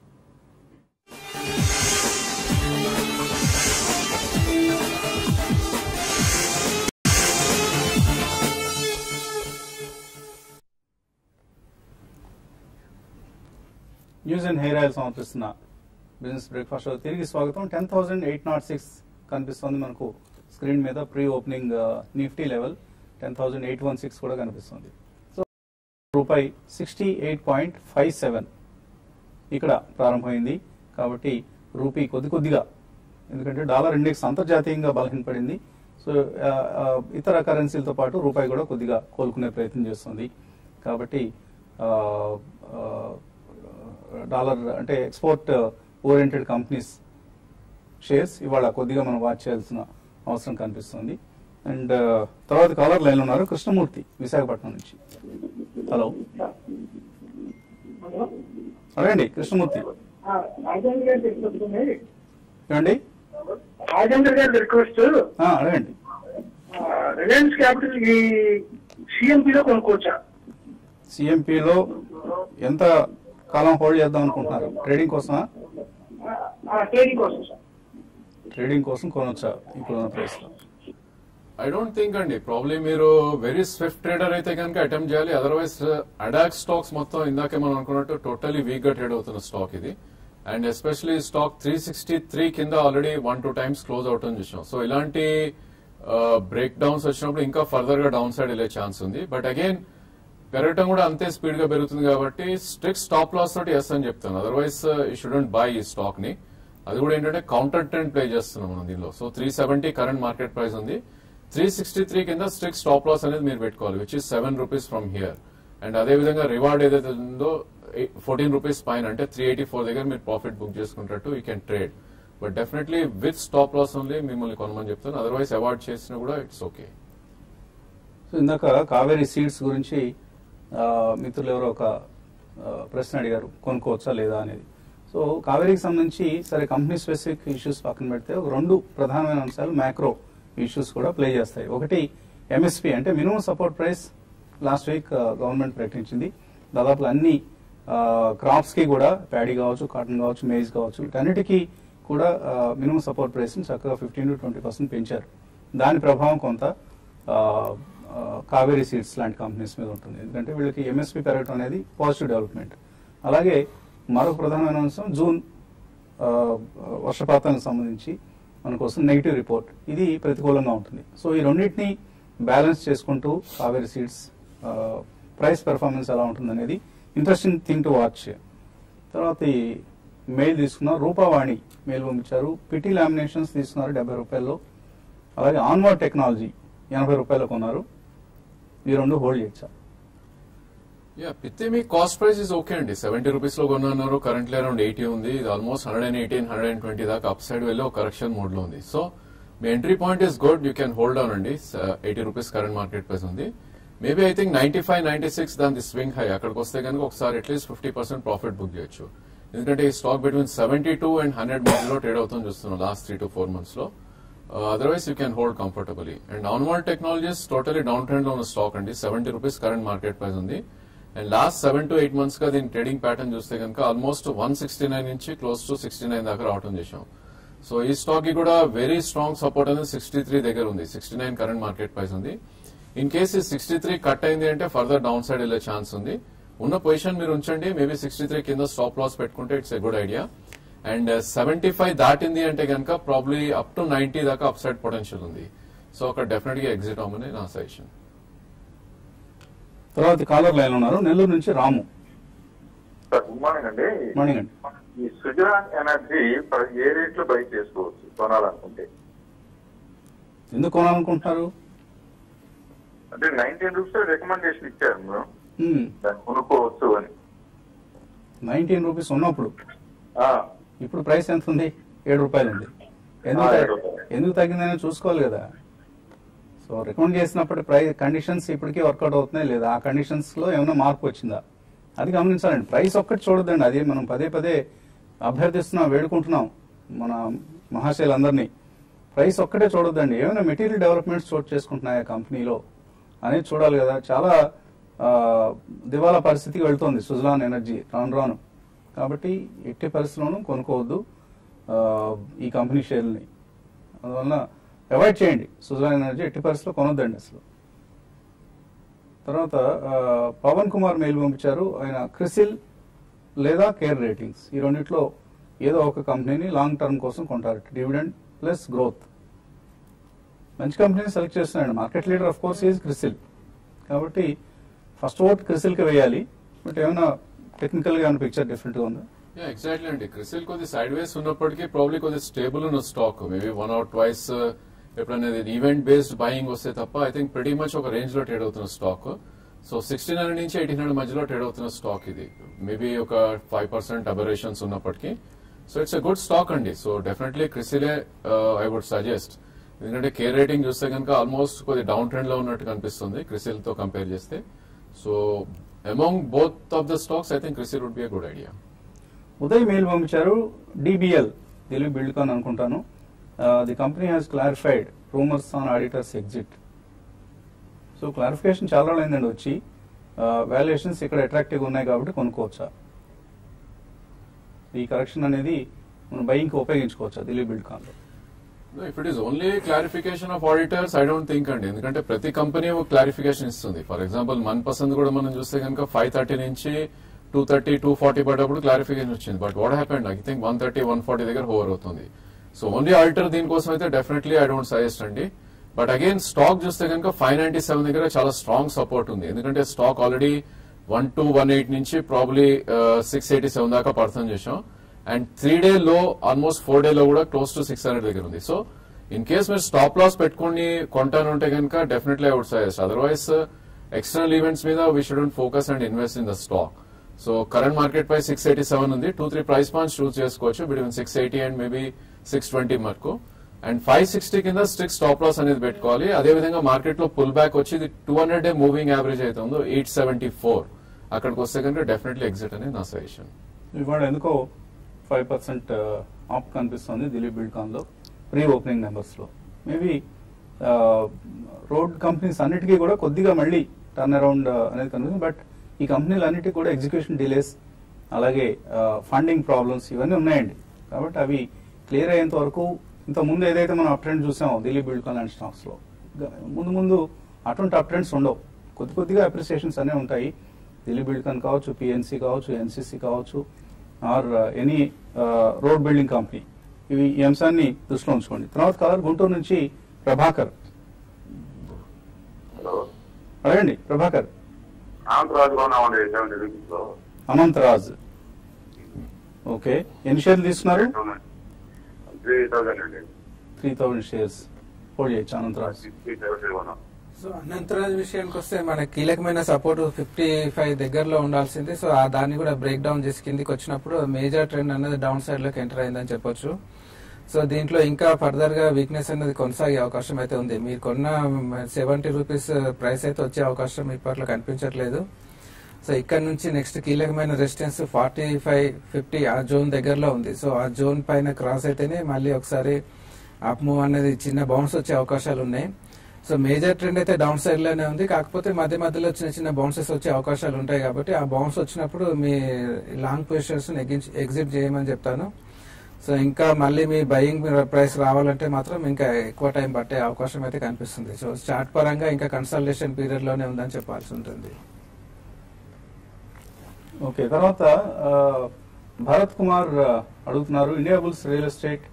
న్యూస్ అండ్ హెయిర్ ఆయిల్ సమర్పిస్తున్న బిజినెస్ బ్రేక్ఫాస్ట్ షో తిరిగి స్వాగతం ten thousand eight nought six కనిపిస్తుంది మనకు స్క్రీన్ మీద pre opening Nifty level ten thousand eight one six కూడా కనిపిస్తుంది సో రూపాయి sixty eight point five seven ఇక్కడ ప్రారంభమైంది కాబట్టి రూపీ కొద్ది కొద్దిగా ఎందుకంటే డాలర్ ఇండెక్స్ అంతర్జాతీయంగా బలహీనపడింది సో ఆ, ఆ, ఇతర కరెన్సీలతో పాటు రూపాయి కూడా కొద్దిగా కోలుకునే ప్రయత్నం చేస్తుంది కాబట్టి ఆ, ఆ, డాలర్ అంటే ఎక్స్పోర్ట్ ఓరియంటెడ్ కంపెనీస్ షేర్స్ ఇవాళ కొద్దిగా మనం వాచ్ చేయాల్సిన అవసరం కనిపిస్తుంది అండ్ తర్వాత కాలర్ లైన్ ఉన్నారు కృష్ణమూర్తి విశాఖపట్నం నుంచి హలో హలో అడగండి కృష్ణమూర్తి రాజేంద్ర గారి రిక్వెస్ట్ ఉంది ఏమండి రాజేంద్ర గారి రిక్వెస్ట్ ఆ, అడగండి రిలయన్స్ క్యాపిటల్ ఈ సిఎంపీలో కొనుక్కోవచ్చా సిఎంపిలో ఎంత కాలం హోల్డ్ చేద్దాం అనుకుంటున్నారు ట్రేడింగ్ కోసమా ట్రేడింగ్ కోసం సార్ ట్రేడింగ్ కోసం కొనొచ్చా ఇప్పుడున్న ప్రైస్ లో ఐ డోంట్ థింక్ అండి ప్రాబ్లీ మీరు వెరీ స్విఫ్ట్ ట్రేడర్ అయితే కనుక అటెంప్ట్ చేయాలి అదర్వైజ్ అడాక్ స్టాక్స్ మొత్తం ఇందాకే మనం అనుకున్నట్టు టోటలీ వీక్ గా ట్రేడ్ అవుతున్న స్టాక్ ఇది and especially stock three sixty three కింద already one two times close out అని చూసాం సో ఇలాంటి బ్రేక్ డౌన్స్ వచ్చినప్పుడు ఇంకా ఫర్దర్ గా డౌన్ సైడ్ వెళ్ళే ఛాన్స్ ఉంది బట్ అగైన్ పెరగటం కూడా అంతే స్పీడ్ గా పెరుగుతుంది కాబట్టి స్ట్రిక్ట్ స్టాప్ లాస్ తోటి ఎస్ అని చెప్తాను అదర్వైజ్ యూ షుడెంట్ బై ఈ స్టాక్ ని అది కూడా ఏంటంటే కౌంటర్ ట్రెండ్ ప్లే చేస్తున్నాం మనం దీనిలో so three seventy current market price ఉంది త్రీ సిక్స్టీ త్రీ కింద స్ట్రిక్ట్ స్టాప్ లాస్ అనేది మీరు పెట్టుకోవాలి which is seven rupees from here and అదే విధంగా రివార్డ్ ఏదైతే ఉందో ఫోర్టీన్ రూపీస్ పైన అంటే త్రీ ఎయిటీ ఫోర్ దగ్గర మీరు ప్రాఫిట్ బుక్ చేసుకుంటట్టు you can trade but definitely with stop loss only మిమ్మల్ని కొనమని చెప్తాను అదర్వైజ్ అవాయిడ్ చేసినా కూడా ఇట్స్ ఓకే సో ఇందాక కావేరీ సీడ్స్ గురించి ఆ, మిత్రులు ఎవరో ఒక ఆ, ప్రశ్న అడిగారు కొనుక్కోవచ్చా లేదా అనేది సో కావేరీకి సంబంధించి సరే కంపెనీ స్పెసిఫిక్ ఇష్యూస్ పక్కన పెడితే ఒక రెండు ప్రధానమైన అంశాలు మ్యాక్రో ఇష్యూస్ కూడా ప్లే చేస్తాయి ఒకటి ఎంఎస్పి అంటే minimum support price last week government ప్రకటించింది దాదాపు అన్ని క్రాప్స్ కి కూడా ప్యాడీ కావచ్చు కాటన్ కావచ్చు మేజ్ కావచ్చు వీటన్నిటికీ కూడా మినిమం సపోర్ట్ ప్రైస్ చక్కగా ఫిఫ్టీన్ టు ట్వంటీ పర్సెంట్ పెంచారు దాని ప్రభావం కొంత ఆ, ఆ, కావేరీ సీడ్స్ లాంటి కంపెనీస్ మీద ఉంటుంది ఎందుకంటే వీళ్ళకి ఎంఎస్పి పెరగడం అనేది పాజిటివ్ డెవలప్మెంట్ అలాగే మరొక ప్రధానమైన అంశం జూన్ ఆ, వర్షపాతానికి సంబంధించి మనకు వస్తున్న నెగిటివ్ రిపోర్ట్ ఇది ప్రతికూలంగా ఉంటుంది సో ఈ రెండింటిని బ్యాలెన్స్ చేసుకుంటూ కావేరీ సీడ్స్ ప్రైస్ పెర్ఫార్మెన్స్ ఎలా ఉంటుంది అనేది ఇంట్రెస్టింగ్ థింగ్ టు వాచ్ తర్వాత ఈ మెయిల్ తీసుకున్నారు రూపావాణి మెయిల్ పంపించారు పిటి లామినేషన్స్ తీసుకున్నారు డెబ్బై రూపాయల్లో అలాగే ఆన్వర్డ్ టెక్నాలజీ ఎనభై రూపాయలు కొన్నారు ఈ రెండు హోల్డ్ చేయొచ్చా యా పిత్తే మీ కాస్ట్ ప్రైస్ ఇస్ ఓకే అండి సెవెంటీ రూపీస్ లో కొన్నారు కరెంట్లీ అరౌండ్ ఎయిటీ ఉంది ఇది almost hundred and eighteen hundred and twenty దాకా అప్ సైడ్ వెళ్ళి ఒక కరెక్షన్ మోడ్ లో ఉంది సో మీ entry point is good you can hold on అండి eighty rupees current market price ఉంది maybe I think ninety five ninety six దాని స్వింగ్ హై అక్కడికి వస్తే కనుక ఒకసారి at least fifty percent profit book చేయొచ్చు ఎందుకంటే ఈ stock between seventy two and hundred మధ్యలో ట్రేడ్ అవుతుంది చూస్తున్నాం last three to four months లో otherwise you can hold comfortably and Onward technologies totally down trend లో ఉన్న స్టాక్ అండి seventy rupees current market price ఉంది and last seven to eight months గా దీని ట్రేడింగ్ ప్యాటర్న్ చూస్తే కనుక ఆల్మోస్ట్ వన్ సిక్స్టీ నైన్ నుంచి క్లోజ్ టు సిక్స్టీ నైన్ దాకా రావడం చేశాం సో ఈ స్టాక్ కి కూడా వెరీ స్ట్రాంగ్ సపోర్ట్ అనేది సిక్స్టీ త్రీ దగ్గర ఉంది sixty nine current market price ఉంది ఇన్ కేస్ ఈ సిక్స్టీ త్రీ కట్ అయింది అంటే ఫర్దర్ డౌన్ సైడ్ వెళ్ళే ఛాన్స్ ఉంది ఉన్న పొజిషన్ మీరు ఉంచండి మేబీ సిక్స్టీ త్రీ కింద స్టాప్ లాస్ పెట్టుకుంటే it's a good idea and seventy five దాటింది అంటే కనుక ప్రాబ్లీ అప్ టు నైన్టీ దాకా అప్ సైడ్ పొటెన్షియల్ ఉంది సో అక్కడ డెఫినెట్ గా ఎగ్జిట్ అవ్వమని నా సజెషన్ తర్వాత కాలర్ లైన్ ఉన్నారు నెల్లూరు నుంచి రాము సార్ గుడ్ మార్నింగ్ అండి మార్నింగ్ అండి ఈ సుజలాన్ ఎనర్జీ ప- ఏ రేట్ లో బై చేసుకోవచ్చు కొనాలనుకుంటే ఎందుకు కొనాలనుకుంటున్నారు అంటే నైన్టీన్ రూపీస్ రికమెండేషన్ ఇచ్చారు మీరు మ్మ్. దాన్ని కొనుక్కోవచ్చు అని నైన్టీన్ రూపీస్ ఉన్నప్పుడు ఆ, ఇప్పుడు ప్రైస్ ఎంత ఉంది ఏడు రూపాయలు ఉంది ఎందుకు ఆ, తగ్గ- ఏడు రూపాయలు. ఎందుకు తగ్గిందని చూసుకోవాలి కదా సో రికమెండ్ చేసినప్పుడు ప్రైస్ కండిషన్స్ ఇప్పటికీ వర్కౌట్ అవుతున్నాయి లేదా ఆ కండిషన్స్ లో ఏమైనా మార్పు వచ్చిందా అది గమనించాలండి ప్రైస్ ఒక్కటి చూడొద్దండి అది మనం పదే పదే అభ్యర్థిస్తున్నాం వేడుకుంటున్నాం మన మహాశయులందరినీ ప్రైస్ ఒక్కటే చూడొద్దండి ఏమైనా మెటీరియల్ డెవలప్మెంట్స్ చోటు చేసుకుంటున్నాయా కంపెనీలో అనేది చూడాలి కదా చాలా ఆ, దివాలా పరిస్థితికి వెళ్తోంది సుజలాన్ ఎనర్జీ రాను రాను కాబట్టి ఎట్టి పరిస్థితుల్లోనూ కొనుక్కోవద్దు ఆ, ఈ కంపెనీ షేర్ని అందువలన అవాయిడ్ చేయండి సుజలాన్ ఎనర్జీ ఎట్టి పరిస్థితుల్లో కొనొద్దండి అసలు తర్వాత ఆ, పవన్ కుమార్ మెయిల్ పంపించారు ఆయన క్రిసిల్ లేదా కేర్ రేటింగ్స్ ఈ రెండిట్లో ఏదో ఒక కంపెనీని లాంగ్ టర్మ్ కోసం కొంటారు డివిడెండ్ ప్లస్ గ్రోత్ మంచి కంపెనీని సెలెక్ట్ చేస్తున్నాడు market leader of course is CRISIL కాబట్టి ఫస్ట్ ఓట్ క్రిసిల్కి వేయాలి బట్ ఏమైనా టెక్నికల్ గా ఏమైనా పిక్చర్ డిఫరెంట్ గా ఉందా యా ఎగ్జాక్ట్లీ అండి క్రిసిల్ కొద్ది సైడ్ వేస్ ఉన్నప్పటికీ ప్రాబ్లీ కొద్ది స్టేబుల్ ఉన్న stock maybe one or twice ఎప్పుడైనా ఈవెంట్ బేస్డ్ బయింగ్ వస్తే తప్ప ఐ థింక్ ప్రెటీ మచ్ ఒక రేంజ్ లో ట్రేడ్ అవుతున్న స్టాక్ సో సిక్స్టీ నైన్ నుంచి ఎయిటీన్ హండ్రెడ్ మధ్యలో ట్రేడ్ అవుతున్న స్టాక్ ఇది మేబీ ఒక ఫైవ్ పర్సెంట్ అబరేషన్స్ ఉన్నప్పటికీ so it's a good stock అండి సో డెఫినెట్లీ క్రిసిలే ఐ వుడ్ సజెస్ట్ ఎందుకంటే కేర్ రేటింగ్ చూస్తే కనుక ఆల్మోస్ట్ కొద్ది డౌన్ ట్రెండ్ లో ఉన్నట్టు కనిపిస్తుంది క్రిసిల్ తో కంపేర్ చేస్తే so among both of the stocks I think CRISIL would be a good idea Uday mail పంపించారు డిబిఎల్ ఢిల్లీ బిల్డ్కాన్ అనుకుంటాను the company has clarified rumours on auditors exit so clarification చాలా రోజులైందండి వచ్చి వాల్యుయేషన్స్ ఇక్కడ అట్రాక్టివ్ ఉన్నాయి కాబట్టి కొనుక్కోవచ్చా ఈ కరెక్షన్ అనేది మనం బయింగ్కి ఉపయోగించుకోవచ్చా ఢిల్లీ బిల్డ్కాన్లో if it is only clarification of auditors I don't think అండి ఎందుకంటే ప్రతి కంపెనీ ఒక క్లారిఫికేషన్ ఇస్తుంది ఫర్ ఎగ్జాంపుల్ మన్ పసంద్ కూడా మనం చూస్తే కనుక ఫైవ్ థర్టీ నుంచి టూ థర్టీ టూ ఫార్టీ పడేటప్పుడు క్లారిఫికేషన్ వచ్చింది but what happened I think one thirty one forty దగ్గర హోవర్ అవుతుంది సో ఓన్లీ ఆడిటర్ దీనికోసం అయితే డెఫినెట్లీ ఐ డోంట్ సజెస్ట్ అండి బట్ అగైన్ స్టాక్ చూస్తే కనుక ఫైవ్ నైన్టీ సెవెన్ దగ్గర చాలా స్ట్రాంగ్ సపోర్ట్ ఉంది ఎందుకంటే stock already one two one eight నుంచి ప్రాబ్లీ సిక్స్ ఎయిటీ సెవెన్ దాకా పర్సన్ చేసాం అండ్ త్రీ డే లో ఆల్మోస్ట్ ఫోర్ డే లో కూడా క్లోజ్ టు సిక్స్ హండ్రెడ్ దగ్గర ఉంది సో ఇన్ కేస్ మీరు స్టాప్ లాస్ పెట్టుకుని కొంటాను ఉంటే కనుక definitely I would suggest otherwise external events మీద we shouldn't focus and invest in the stock so current market price six eighty seven ఉంది two three price points choose చేసుకోవచ్చు between six eighty and maybe six twenty వరకు అండ్ ఫైవ్ సిక్స్టీ కింద స్ట్రిక్ స్టాప్ లాస్ అనేది పెట్టుకోవాలి అదే విధంగా మార్కెట్ లో పుల్ బ్యాక్ వచ్చి ఇది two hundred day moving average అవుతుందో ఎయిట్ సెవెంటీ ఫోర్ అక్కడికి వస్తే కనుక డెఫినెట్లీ ఎగ్జిట్ అనేది నా సజెషన్ ఇవాళ ఎందుకో ఫైవ్ పర్సెంట్ ఆప్ కనిపిస్తుంది దిలీప్ బిల్డ్కాన్లో ప్రీ ఓపెనింగ్ నెంబర్స్లో మేబీ రోడ్ కంపెనీస్ అన్నిటికీ కూడా కొద్దిగా మళ్ళీ టర్న్ అరౌండ్ అనేది కనిపిస్తుంది బట్ ఈ కంపెనీలు అన్నిటికీ కూడా ఎగ్జిక్యూషన్ డిలేస్ అలాగే ఫండింగ్ ప్రాబ్లమ్స్ ఇవన్నీ ఉన్నాయండి కాబట్టి అవి క్లియర్ అయ్యేంత వరకు ఇంత ముందు ఏదైతే మనం అప్ ట్రెండ్ చూసామో ఢిల్లీ బిల్డ్కాన్ అండ్ స్టాక్స్ లో గ- ముందు ముందు అటువంటి అప్ ట్రెండ్స్ ఉండవు కొద్ది కొద్దిగా అప్రిసియేషన్స్ అనే ఉంటాయి ఢిల్లీ బిల్డ్కాన్ కావచ్చు పిఎన్సి కావచ్చు ఎన్సిసి కావచ్చు or any road building company ఇవి ఈ అంశాన్ని దృష్టిలో ఉంచుకోండి తర్వాత కలర్ గుంటూరు నుంచి ప్రభాకర్ హలో అడగండి ప్రభాకర్ ఆంధ్రాజులో ఉన్నామండి సెవెంటీ రూపీస్ లో అనంతరాజ్ ఓకే ఎన్ని షేర్లు తీసుకున్నారు త్రీ థౌసండ్ అండి త్రీ థౌసండ్ షేర్స్ హోల్డ్ చేయొచ్చు అనంతరాజ్ త్రీ థౌసండ్ ఉన్నాం సో అనంతరాజ్ విషయానికి వస్తే మన కీలకమైన సపోర్ట్ ఫిఫ్టీ ఫైవ్ దగ్గరలో ఉండాల్సింది సో ఆ దాన్ని కూడా బ్రేక్ డౌన్ చేసి కిందికి వచ్చినప్పుడు మేజర్ ట్రెండ్ అనేది డౌన్ సైడ్ లోకి ఎంటర్ అయిందని చెప్పొచ్చు సో దీంట్లో ఇంకా ఫర్దర్ గా వీక్నెస్ అనేది కొనసాగే అవకాశం అయితే ఉంది మీరు కొన్న సెవెంటీ రూపీస్ ప్రైస్ అయితే వచ్చే అవకాశం ఇప్పట్లో కనిపించట్లేదు సో ఇక్కడ నుంచి నెక్స్ట్ కీలకమైన రెసిస్టెన్స్ ఫార్టీ ఫైవ్ ఫిఫ్టీ ఆ జోన్ దగ్గరలో ఉంది సో ఆ జోన్ పైన క్రాస్ అయితేనే మళ్ళీ ఒకసారి అప్ మూవ్ అనేది చిన్న బౌన్స్ వచ్చే అవకాశాలు ఉన్నాయి సో మేజర్ ట్రెండ్ అయితే డౌన్ సైడ్ లోనే ఉంది కాకపోతే మధ్య మధ్యలో చిన్న చిన్న బౌన్సెస్ వచ్చే అవకాశాలు ఉంటాయి కాబట్టి ఆ బౌన్స్ వచ్చినప్పుడు మీ లాంగ్ పొజిషన్స్ ఎగ్జిట్ చేయమని చెప్తాను సో ఇంకా మళ్ళీ మీ బయింగ్ ప్రైస్ రావాలంటే మాత్రం ఇంకా ఎక్కువ టైం పట్టే అవకాశం అయితే కనిపిస్తుంది సో చార్ట్ పరంగా ఇంకా కన్సల్టేషన్ పీరియడ్ లోనే ఉందని చెప్పాల్సి ఉంటుంది ఓకే తర్వాత ఆ, భరత్ కుమార్ ఆ, అడుగుతున్నారు ఇండియా బుల్స్ రియల్ ఎస్టేట్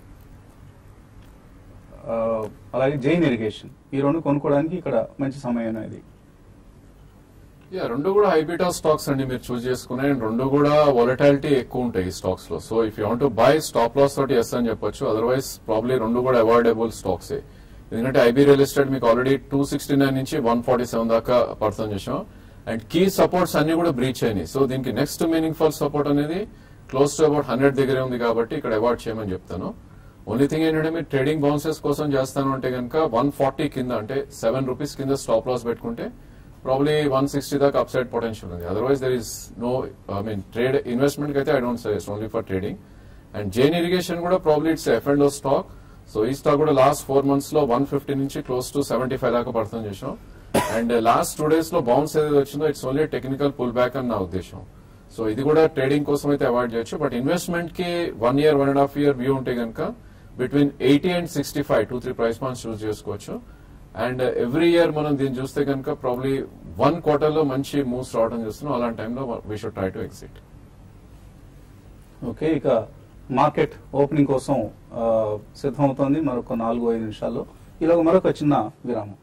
ఆ, అలాగే జైన్ ఇరిగేషన్ ఈ రెండు కొనుక్కోవడానికి ఇక్కడ మంచి సమయం ఇది యా రెండు కూడా హైబీటా స్టాక్స్ అండి మీరు చూస్ చేసుకునే రెండు కూడా వాలటాలిటీ ఎక్కువ ఉంటాయి ఈ స్టాక్స్ లో so if you want buy stop loss తోటి ఎస్ అని చెప్పొచ్చు అదర్వైజ్ ప్రాబ్లీ రెండు కూడా అవాయిడబుల్ స్టాక్స్ ఎందుకంటే ఐబీ రియల్ ఎస్టేట్ మీకు ఆల్రెడీ టూ సిక్స్టీ నైన్ నుంచి వన్ ఫార్టీ సెవెన్ దాకా పర్సన్ చేసాం అండ్ కీ సపోర్ట్స్ అన్ని కూడా బ్రీచ్ అయినాయి సో దీనికి నెక్స్ట్ మీనింగ్ ఫుల్ సపోర్ట్ అనేది క్లోజ్ టు అబౌట్ హండ్రెడ్ దగ్గరే ఉంది కాబట్టి ఇక్కడ అవాయిడ్ చేయమని చెప్తాను ఓన్లీ థింగ్ ఏంటంటే మీరు ట్రేడింగ్ బౌన్సెస్ కోసం చేస్తాను అంటే కనుక వన్ ఫార్టీ కింద అంటే సెవెన్ రూపీస్ కింద స్టాప్ లాస్ పెట్టుకుంటే ప్రాబ్లీ వన్ సిక్స్టీ దాకా అప్సైడ్ పొటెన్షియల్ ఉంది otherwise there is no I mean trade investment అయితే I don't suggest only for trading and Jain irrigation కూడా probably it's F and stock so ఈ స్టాక్ కూడా లాస్ట్ ఫోర్ మంత్స్ లో వన్ ఫిఫ్టీ నుంచి క్లోజ్ టు సెవెంటీ ఫైవ్ దాకా పడుతుంది చేసాం అండ్ లాస్ట్ టూ డేస్ లో బౌన్స్ ఏదైతే వచ్చిందో it's only technical pull back అని నా ఉద్దేశం సో ఇది కూడా ట్రేడింగ్ కోసం అయితే అవాయిడ్ చేయొచ్చు బట్ ఇన్వెస్ట్మెంట్ కి one year one and half year view ఉంటే కనుక between eighty and sixty five two three price points choose చేసుకోవచ్చు అండ్ ఎవ్రీ ఇయర్ మనం దీన్ని చూస్తే కనుక ప్రాబ్లీ వన్ క్వార్టర్ లో మంచి మూవ్స్ రావడం చూస్తున్నాం అలాంటి టైంలో we should try to exit okay ఇక మార్కెట్ ఓపెనింగ్ కోసం ఆ, సిద్ధమవుతోంది మరొక నాలుగు ఐదు నిమిషాల్లో ఈలోగా మరొక చిన్న విరామం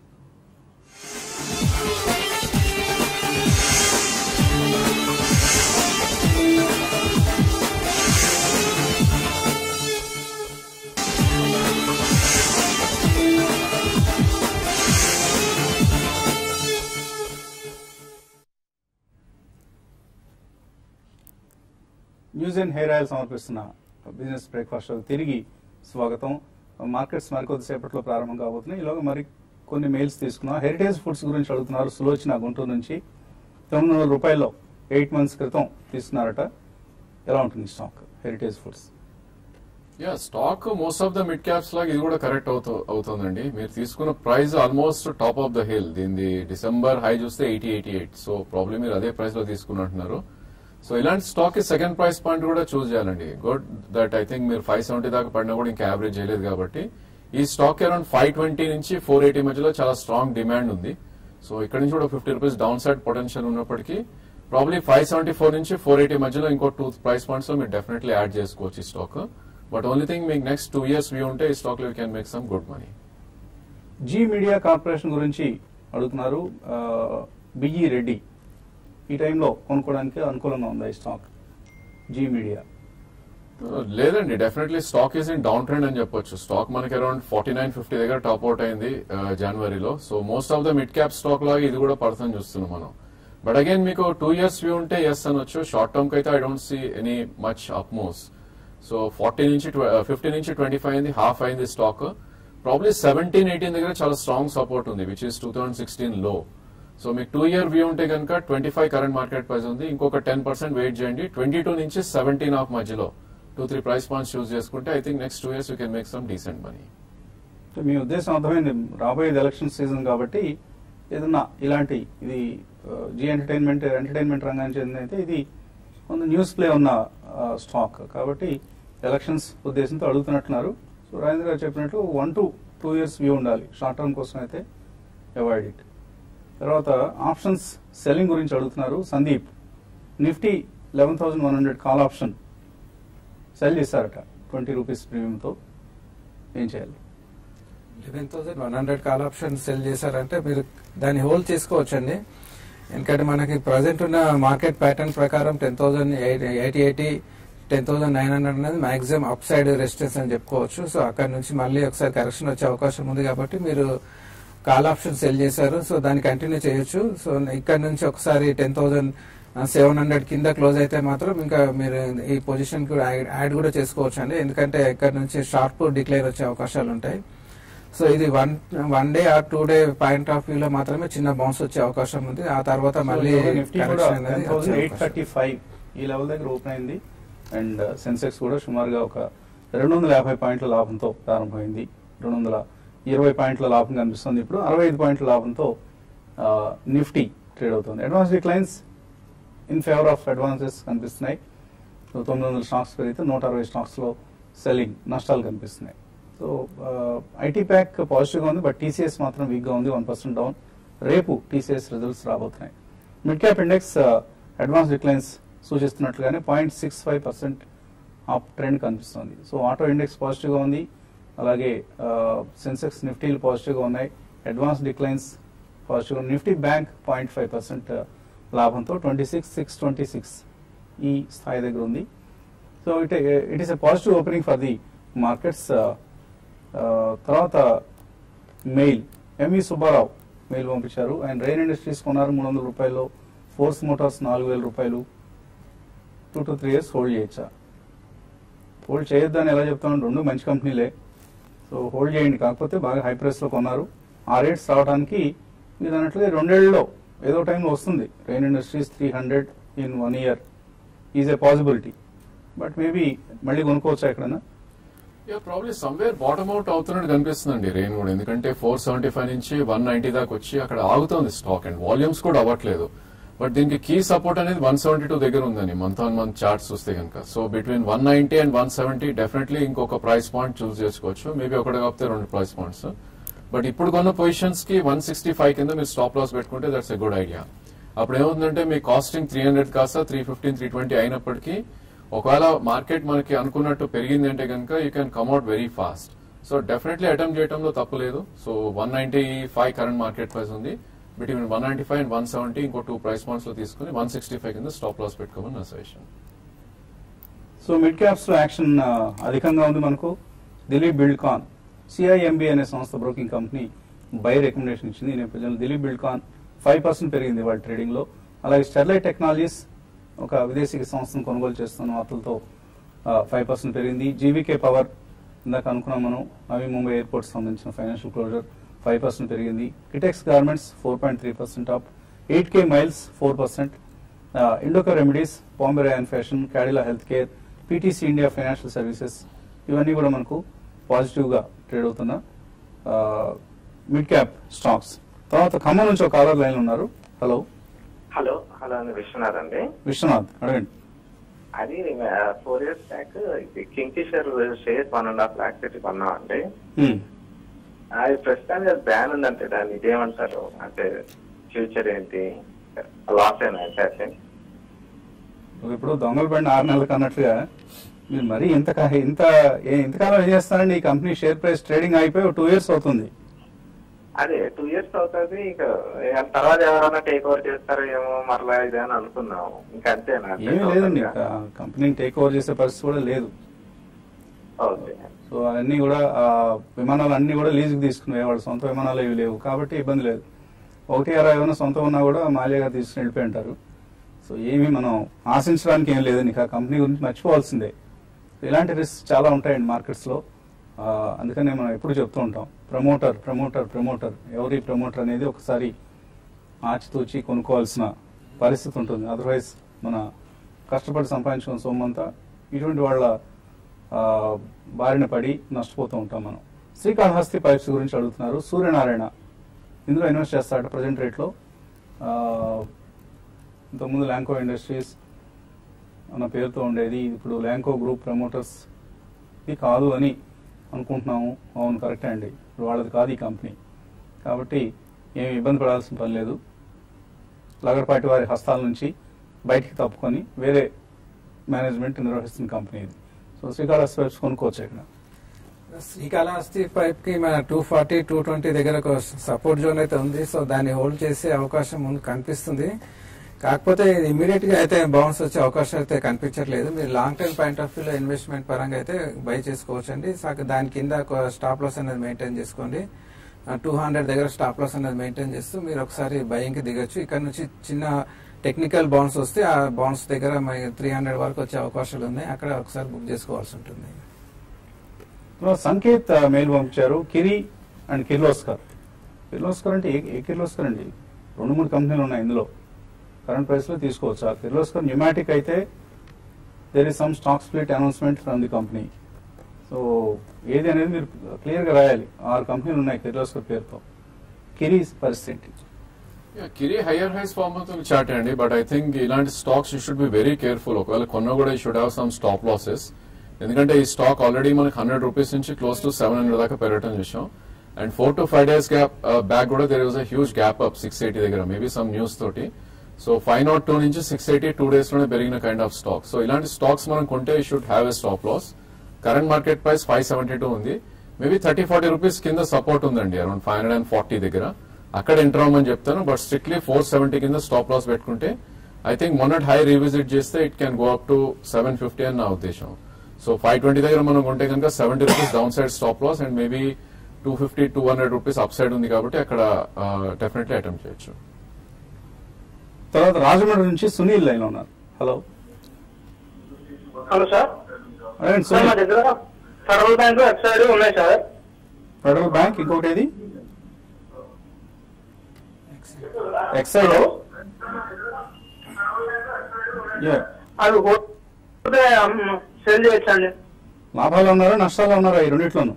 న్యూస్ అండ్ హెయిర్ ఆయిల్ సమర్పిస్తున్న బిజినెస్ బ్రేక్ఫాస్ట్ షోకి తిరిగి స్వాగతం మార్కెట్స్ మరికొద్దిసేపట్లో ప్రారంభం కాబోతున్నాయి ఈలోగా మరి కొన్ని మెయిల్స్ తీసుకున్నాం హెరిటేజ్ ఫుడ్స్ గురించి అడుగుతున్నారు సులోచన గుంటూరు నుంచి తొమ్మిది వందల రూపాయల్లో ఎయిట్ మంత్స్ క్రితం తీసుకున్నారట ఎలా ఉంటుంది stock Heritage Foods yeah stock most of the mid caps లాగా ఇది కూడా కరెక్ట్ అవుతూ అవుతుందండి మీరు తీసుకున్న price almost top of the hill దీని డిసెంబర్ హై చూస్తే eighty eighty eight so problem మీరు అదే ప్రైస్ లో తీసుకున్నట్టున్నారు సో ఇలాంటి స్టాక్ కి సెకండ్ ప్రైస్ పాయింట్ కూడా చూస్ చేయాలండి గుడ్ దట్ ఐ థింక్ మీరు ఫైవ్ సెవెంటీ దాకా పడినా కూడా ఇంకా యావరేజ్ చేయలేదు కాబట్టి ఈ స్టాక్ అరౌండ్ ఫైవ్ ట్వంటీ నుంచి ఫోర్ ఎయిటీ మధ్యలో చాలా స్ట్రాంగ్ డిమాండ్ ఉంది సో ఇక్కడ నుంచి కూడా fifty rupees down side potential ఉన్నప్పటికీ ప్రాబ్లీ ఫైవ్ సెవెంటీ ఫోర్ నుంచి ఫోర్ ఎయిటీ మధ్యలో ఇంకో టూ ప్రైస్ పాయింట్స్ లో మీరు డెఫినెట్లీ యాడ్ చేసుకోవచ్చు ఈ స్టాక్ బట్ ఓన్లీ థింగ్ మీకు నెక్స్ట్ టూ ఇయర్స్ వ్యూ ఉంటే ఈ స్టాక్ లో you can make some good money Zee media corporation గురించి అడుగుతున్నారు బిఈ రెడ్డి ఈ టైంలో కొనుక్కోవడానికి అనుకూలంగా ఉందా ఈ స్టాక్ జీ మీడియా లేదండి definitely stock is in down trend అని చెప్పొచ్చు స్టాక్ మనకి అరౌండ్ ఫార్టీ నైన్ ఫిఫ్టీ దగ్గర టాప్ అవుట్ అయింది జనవరిలో so most of the mid cap stock లాగా ఇది కూడా పడుతుంది చూస్తున్నాం మనం బట్ అగైన్ మీకు టూ ఇయర్స్ వ్యూ ఉంటే ఎస్ అనొచ్చు షార్ట్ టర్మ్ కి అయితే I don't see any much up moves so forty నుంచి ఫిఫ్టీ నుంచి ట్వంటీ ఫైవ్ అయింది హాఫ్ అయింది స్టాక్ ప్రాబ్లీ సెవెంటీన్ ఎయిటీన్ దగ్గర చాలా స్ట్రాంగ్ సపోర్ట్ ఉంది which is two thousand sixteen లో సో మీకు టూ ఇయర్ వ్యూ ఉంటే కనుక twenty five current market price ఉంది ఇంకొక టెన్ పర్సెంట్ వెయిట్ చేయండి ట్వంటీ టూ నుంచి సెవెంటీన్ ఆఫ్ మధ్యలో two three price points choose చేసుకుంటే I think next two years you can make some decent money అంటే మీ ఉద్దేశం అర్థమైంది రాబోయేది ఎలక్షన్ సీజన్ కాబట్టి ఏదన్నా ఇలాంటి ఇది జీ ఎంటర్టైన్మెంట్ ఎంటర్టైన్మెంట్ రంగానికి చెందిన అయితే ఇది కొంత న్యూస్ ప్లే ఉన్న స్టాక్ కాబట్టి ఎలక్షన్స్ ఉద్దేశంతో అడుగుతున్నట్టున్నారు సో రాజేంద్ర గారు చెప్పినట్లు one to two years view ఉండాలి షార్ట్ టర్మ్ కోసం అయితే అవాయిడ్ ఇట్ తర్వాత ఆప్షన్స్ సెల్లింగ్ గురించి అడుగుతున్నారు Sandeep Nifty eleven thousand one hundred call option sell చేశారట ట్వంటీ రూపీస్ ప్రీమియంతో ఏం చేయాలి eleven thousand one hundred call option sell చేశారంటే మీరు దాన్ని హోల్డ్ చేసుకోవచ్చండి ఎందుకంటే మనకి ప్రజెంట్ ఉన్న మార్కెట్ ప్యాటర్న్ ప్రకారం ten thousand eighty eighty ten thousand nine hundred అనేది మాక్సిమం అప్ సైడ్ రెసిస్టెన్స్ అని చెప్పుకోవచ్చు సో అక్కడ నుంచి మళ్ళీ ఒకసారి కరెక్షన్ వచ్చే అవకాశం ఉంది కాబట్టి మీరు కాల్ ఆప్షన్ సెల్ చేశారు సో దాన్ని కంటిన్యూ చేయొచ్చు సో ఇక్కడ నుంచి ఒకసారి టెన్ థౌసండ్ సెవెన్ హండ్రెడ్ కింద క్లోజ్ అయితే మాత్రం ఇంకా మీరు ఈ పొజిషన్ కూడా యాడ్ కూడా చేసుకోవచ్చు అండి ఎందుకంటే ఇక్కడ నుంచి షార్ప్ డిక్లేర్ వచ్చే అవకాశాలు ఉంటాయి సో ఇది one one day or two day point of view లో మాత్రమే చిన్న బౌన్స్ వచ్చే అవకాశం ఉంది ఆ తర్వాత మళ్ళీ నిఫ్టీ కూడా correction అనేది టెన్ థౌసండ్ వచ్చే ఎయిట్ అవకాశం. థర్టీ ఫైవ్ ఈ లెవెల్ దగ్గర ఓపెన్ అయింది అండ్ సెన్సెక్స్ కూడా సుమారుగా ఒక రెండు వందల యాభై పాయింట్ల లాభంతో ప్రారంభమైంది రెండు వందల ఇరవై పాయింట్ల లాభం కనిపిస్తుంది ఇప్పుడు అరవై ఐదు పాయింట్ల లాభంతో నిఫ్టీ ట్రేడ్ అవుతుంది advance declines in favour of advances కనిపిస్తున్నాయి సో తొమ్మిది వందల స్టాక్స్ పెరిగితే నూట అరవై స్టాక్స్ లో సెల్లింగ్ నష్టాలు కనిపిస్తున్నాయి సో ఐటీ ప్యాక్ పాజిటివ్ గా ఉంది బట్ టీసీఎస్ మాత్రం వీక్ గా ఉంది వన్ పర్సెంట్ డౌన్ రేపు టీసీఎస్ రిజల్ట్స్ రాబోతున్నాయి mid cap index advance declines సూచిస్తున్నట్లుగానే point six five percent up trend కనిపిస్తుంది సో ఆటో ఇండెక్స్ పాజిటివ్ గా ఉంది అలాగే సెన్సెక్స్ నిఫ్టీలు పాజిటివ్ గా ఉన్నాయి అడ్వాన్స్ డిక్లైన్స్ పాజిటివ్ గా Nifty bank point five percent లాభంతో twenty six six twenty six ఈ స్థాయి దగ్గర ఉంది so it it is a positive opening for the markets తర్వాత మెయిల్ ఎంఈ సుబ్బారావు మెయిల్ పంపించారు ఆయన రైన్ ఇండస్ట్రీస్ కొన్నారు మూడు వందల రూపాయలు ఫోర్స్ మోటార్స్ నాలుగు వేల రూపాయలు two to three years hold చేయొచ్చా హోల్డ్ చేయొద్దని ఎలా చెప్తాను రెండు మంచి కంపెనీలే సో హోల్డ్ చేయండి కాకపోతే బాగా హై ప్రైస్ లో కొన్నారు ఆ రేట్స్ రావడానికి మీరు అన్నట్లుగా రెండేళ్లలో ఏదో టైంలో వస్తుంది Rain Industries three hundred in one year is a possibility but maybe మళ్ళీ కొనుక్కోవచ్చా ఎక్కడన్నా yeah probably somewhere bottom out అవుతున్నట్టు కనిపిస్తుందండి రెయిన్ కూడా ఎందుకంటే ఫోర్ సెవెంటీ ఫైవ్ నుంచి వన్ నైన్టీ దాకా వచ్చి అక్కడ ఆగుతోంది స్టాక్ అండ్ వాల్యూమ్స్ కూడా అవ్వట్లేదు బట్ దీనికి కీ సపోర్ట్ అనేది వన్ సెవెంటీ టూ దగ్గర ఉందని మంత్ ఆన్ మంత్ చార్ట్స్ చూస్తే కనుక so between one ninety and one seventy definitely ఇంకొక ప్రైస్ పాయింట్ చూస్ చేసుకోవచ్చు మేబీ ఒకటి కాకపోతే రెండు ప్రైస్ పాయింట్స్ బట్ ఇప్పుడు కొన్న పొజిషన్స్ కి వన్ సిక్స్టీ ఫైవ్ కింద మీరు స్టాప్ లాస్ పెట్టుకుంటే దట్స్ ఎ గుడ్ ఐడియా అప్పుడు ఏమవుతుందంటే మీ కాస్టింగ్ త్రీ హండ్రెడ్ కాస్త త్రీ ఫిఫ్టీన్ త్రీ ట్వంటీ అయినప్పటికీ ఒకవేళ మార్కెట్ మనకి అనుకున్నట్టు పెరిగింది అంటే కనుక you can come at very fast so definitely attempt చేయడంలో తప్పు లేదు so one ninety five current market price ఉంది between one ninety five and one seventy ఇంకో టూ ప్రైస్ పాయింట్స్ లో తీసుకుని వన్ సిక్స్టీ ఫైవ్ కింద స్టాప్ లాస్ పెట్టుకోమని నా సజెషన్ సో మిడ్ క్యాప్స్ లో యాక్షన్ ఆ, అధికంగా ఉంది మనకు దిలీప్ బిల్డ్కాన్ సిఐఎంబి అనే సంస్థ బ్రోకింగ్ కంపెనీ బై రికమెండేషన్ ఇచ్చింది ఈ నేపథ్యంలో దిలీప్ బిల్డ్కాన్ ఫైవ్ పర్సెంట్ పెరిగింది వాళ్ళ ట్రేడింగ్ లో అలాగే స్టెర్లైట్ టెక్నాలజీస్ ఒక విదేశీ సంస్థను కొనుగోలు చేస్తున్న వార్తలతో ఫైవ్ పర్సెంట్ పెరిగింది జీవీకే పవర్ ఇందాక అనుకున్నాం మనం నవీ ముంబై ఎయిర్పోర్ట్ సంబంధించిన ఫైనాన్షియల్ క్లోజర్ ఫైవ్ పర్సెంట్ పెరిగింది Kitex garments four point three percent up eight K miles four percent Indoco remedies Bombay and fashion Cadila health care PTC India financial services ఇవన్నీ కూడా మనకు పాజిటివ్ గా ట్రేడ్ అవుతున్న మిడ్ క్యాప్ స్టాక్స్ తర్వాత ఖమ్మం నుంచి ఒక కాలర్ లైన్ ఉన్నారు హలో హలో హలో అండి విశ్వనాథ్ అండి విశ్వనాథ్ అడగండి అది ఫోర్ ఇయర్స్ బ్యాక్ ఇది Kingfisher share one and half lakhs పెట్టి కొన్నాం అండి Hmm. అది ప్రస్తుతానికి అది బ్యాన్ ఉందంటే దాన్ని ఇదేమంటారు అంటే ఫ్యూచర్ ఏంటి లాస్ అయినా అయితే ఇప్పుడు దొంగల బండి ఆరు నెలలకు అన్నట్లుగా మీరు మరీ ఇంత కా- ఇంత ఏ- ఇంతకాలం ఏం చేస్తారండి ఈ కంపెనీ షేర్ ప్రైస్ ట్రేడింగ్ అయిపోయి టూ ఇయర్స్ అవుతుంది అదే టూ ఇయర్స్ అవుతుంది ఇక ఇక తర్వాత ఎవరైనా టేక్ ఓవర్ చేస్తారో ఏమో మరలా ఇదే అని అనుకున్నాం ఇంకా అంతేనా ఏమీ లేదండి ఇంకా కంపెనీని టేక్ ఓవర్ చేసే పరిస్థితి కూడా లేదు ఓకే సో అన్ని కూడా ఆ, విమానాలు అన్ని కూడా లీజుకి తీసుకున్నాయి వాళ్ళ సొంత విమానాలు ఏవి లేవు కాబట్టి ఇబ్బంది లేదు ఒకటి అరవై ఏమైనా సొంతం ఉన్నా కూడా మాల్యాగా తీసుకుని వెళ్ళిపోయి ఉంటారు సో ఏమీ మనం ఆశించడానికి ఏం లేదండి ఇక కంపెనీ గురించి మర్చిపోవాల్సిందే ఇలాంటి రిస్క్ చాలా ఉంటాయండి మార్కెట్స్ లో ఆ, అందుకనే మనం ఎప్పుడు చెప్తూ ఉంటాం ప్రమోటర్ ప్రమోటర్ ప్రమోటర్ ఎవరి ప్రమోటర్ అనేది ఒకసారి ఆచితూచి కొనుక్కోవాల్సిన పరిస్థితి ఉంటుంది అదర్వైజ్ మన కష్టపడి సంపాదించుకున్న సొమ్మంతా ఇటువంటి వాళ్ళ ఆ, బారిన పడి నష్టపోతూ ఉంటాం మనం శ్రీకాళహస్తి పైప్స్ గురించి అడుగుతున్నారు సూర్యనారాయణ ఇందులో ఇన్వెస్ట్ చేస్తారట ప్రజెంట్ రేట్లో ఆ, ఇంతకుముందు ల్యాంకో ఇండస్ట్రీస్ అన్న పేరుతో ఉండేది ఇప్పుడు ల్యాంకో గ్రూప్ ప్రమోటర్స్ ఇది కాదు అని అనుకుంటున్నాము అవును కరెక్టే అండి ఇప్పుడు వాళ్ళది కాదు ఈ కంపెనీ కాబట్టి ఏమి ఇబ్బంది పడాల్సిన పని లేదు లగడపాటి వారి హస్తాల నుంచి బయటికి తప్పుకొని వేరే మేనేజ్మెంట్ నిర్వహిస్తున్న కంపెనీ ఇది సో శ్రీకాళహస్తి వైపు కొనుక్కోవచ్చు ఇక్కడ శ్రీకాళహస్తి పైప్ కి మన టూ ఫార్టీ టూ ట్వంటీ దగ్గర ఒక సపోర్ట్ జోన్ అయితే ఉంది సో దాన్ని హోల్డ్ చేసే అవకాశం ముందు కనిపిస్తుంది కాకపోతే ఇమీడియట్ గా అయితే బౌన్స్ వచ్చే అవకాశం అయితే కనిపించట్లేదు మీరు లాంగ్ టర్మ్ పాయింట్ ఆఫ్ వ్యూలో ఇన్వెస్ట్మెంట్ పరంగా అయితే బై చేసుకోవచ్చు అండి దాని కింద స్టాప్ లాస్ అనేది మెయింటైన్ చేసుకోండి టూ హండ్రెడ్ దగ్గర స్టాప్ లాస్ అనేది మెయింటైన్ చేస్తూ మీరు ఒకసారి బయింగ్ కి దిగొచ్చు ఇక్కడ నుంచి చిన్న టెక్నికల్ బౌన్స్ వస్తే ఆ బౌన్స్ దగ్గర త్రీ హండ్రెడ్ వరకు వచ్చే అవకాశాలు ఉన్నాయి అక్కడ ఒకసారి బుక్ చేసుకోవాల్సి ఉంటుంది తర్వాత సంకేత్ ఆ, మెయిల్ పంపించారు కిరి అండ్ కిర్లోస్కర్ కిర్లోస్కర్ అంటే ఏ ఏ కిర్లోస్కర్ అండి రెండు మూడు కంపెనీలు ఉన్నాయి ఇందులో కరెంట్ ప్రైస్ లో తీసుకోవచ్చు ఆ కిర్లోస్కర్ న్యూమాటిక్ అయితే there is some stock split announcement from the company so ఏది అనేది మీరు క్లియర్ గా రాయాలి ఆరు కంపెనీలు ఉన్నాయి కిర్లోస్కర్ పేరుతో కిరి పరిస్థితి కిరి హయ్యర్ హైస్ ఫార్మ్ అవుతుంది చాట్ అండి బట్ ఐ థింక్ ఇలాంటి stocks you should be very careful ఒకవేళ కొన్నా కూడా you should have some stop losses ఎందుకంటే ఈ స్టాక్ ఆల్రెడీ మనకి హండ్రెడ్ రూపీస్ నుంచి క్లోజ్ టు సెవెన్ హండ్రెడ్ దాకా పెరగటం చూసాం and four to five days gap back కూడా there was a huge gap up six eighty దగ్గర మేబీ సమ్ న్యూస్ తోటి సో ఫైవ్ నాట్ టూ నుంచి సిక్స్ ఎయిటీ టూ డేస్ లోనే పెరిగిన కైండ్ ఆఫ్ స్టాక్ సో ఇలాంటి స్టాక్స్ మనం కొంటే you should have a stop loss current market price five seventy two ఉంది మేబీ థర్టీ ఫార్టీ రూపీస్ కింద సపోర్ట్ ఉందండి around five hundred and forty దగ్గర అక్కడ ఎంటర్ అవ్వమని చెప్తాను బట్ స్ట్రిక్ట్లీ ఫోర్ సెవెంటీ కింద స్టాప్ లాస్ పెట్టుకుంటే ఐ థింక్ మొన్నటి హై రీవిజిట్ చేస్తే it can go up to seven fifty అని నా ఉద్దేశం సో ఫైవ్ ట్వంటీ దగ్గర మనం కొంటే కనుక seventy rupees down side stop loss and maybe two fifty two hundred rupees up side ఉంది కాబట్టి అక్కడ డెఫినెట్లీ అటెంప్ట్ చేయొచ్చు తర్వాత రాజమండ్రి నుంచి సునీల్ లైన్ ఉన్నారు హలో హలో సార్ అదేంటి సార్ మా సునీల్ దగ్గర ఫెడరల్ బ్యాంక్ వెబ్సైట్ ఉన్నాయి సార్ ఫెడరల్ బ్యాంక్ ఇంకోటి ఏది ఎక్సైడ్ Yeah. అది పోతే సేల్ చేయొచ్చండి లాభాలు ఉన్నారా నష్టాలు ఉన్నారా ఈ రెండిట్లోనూ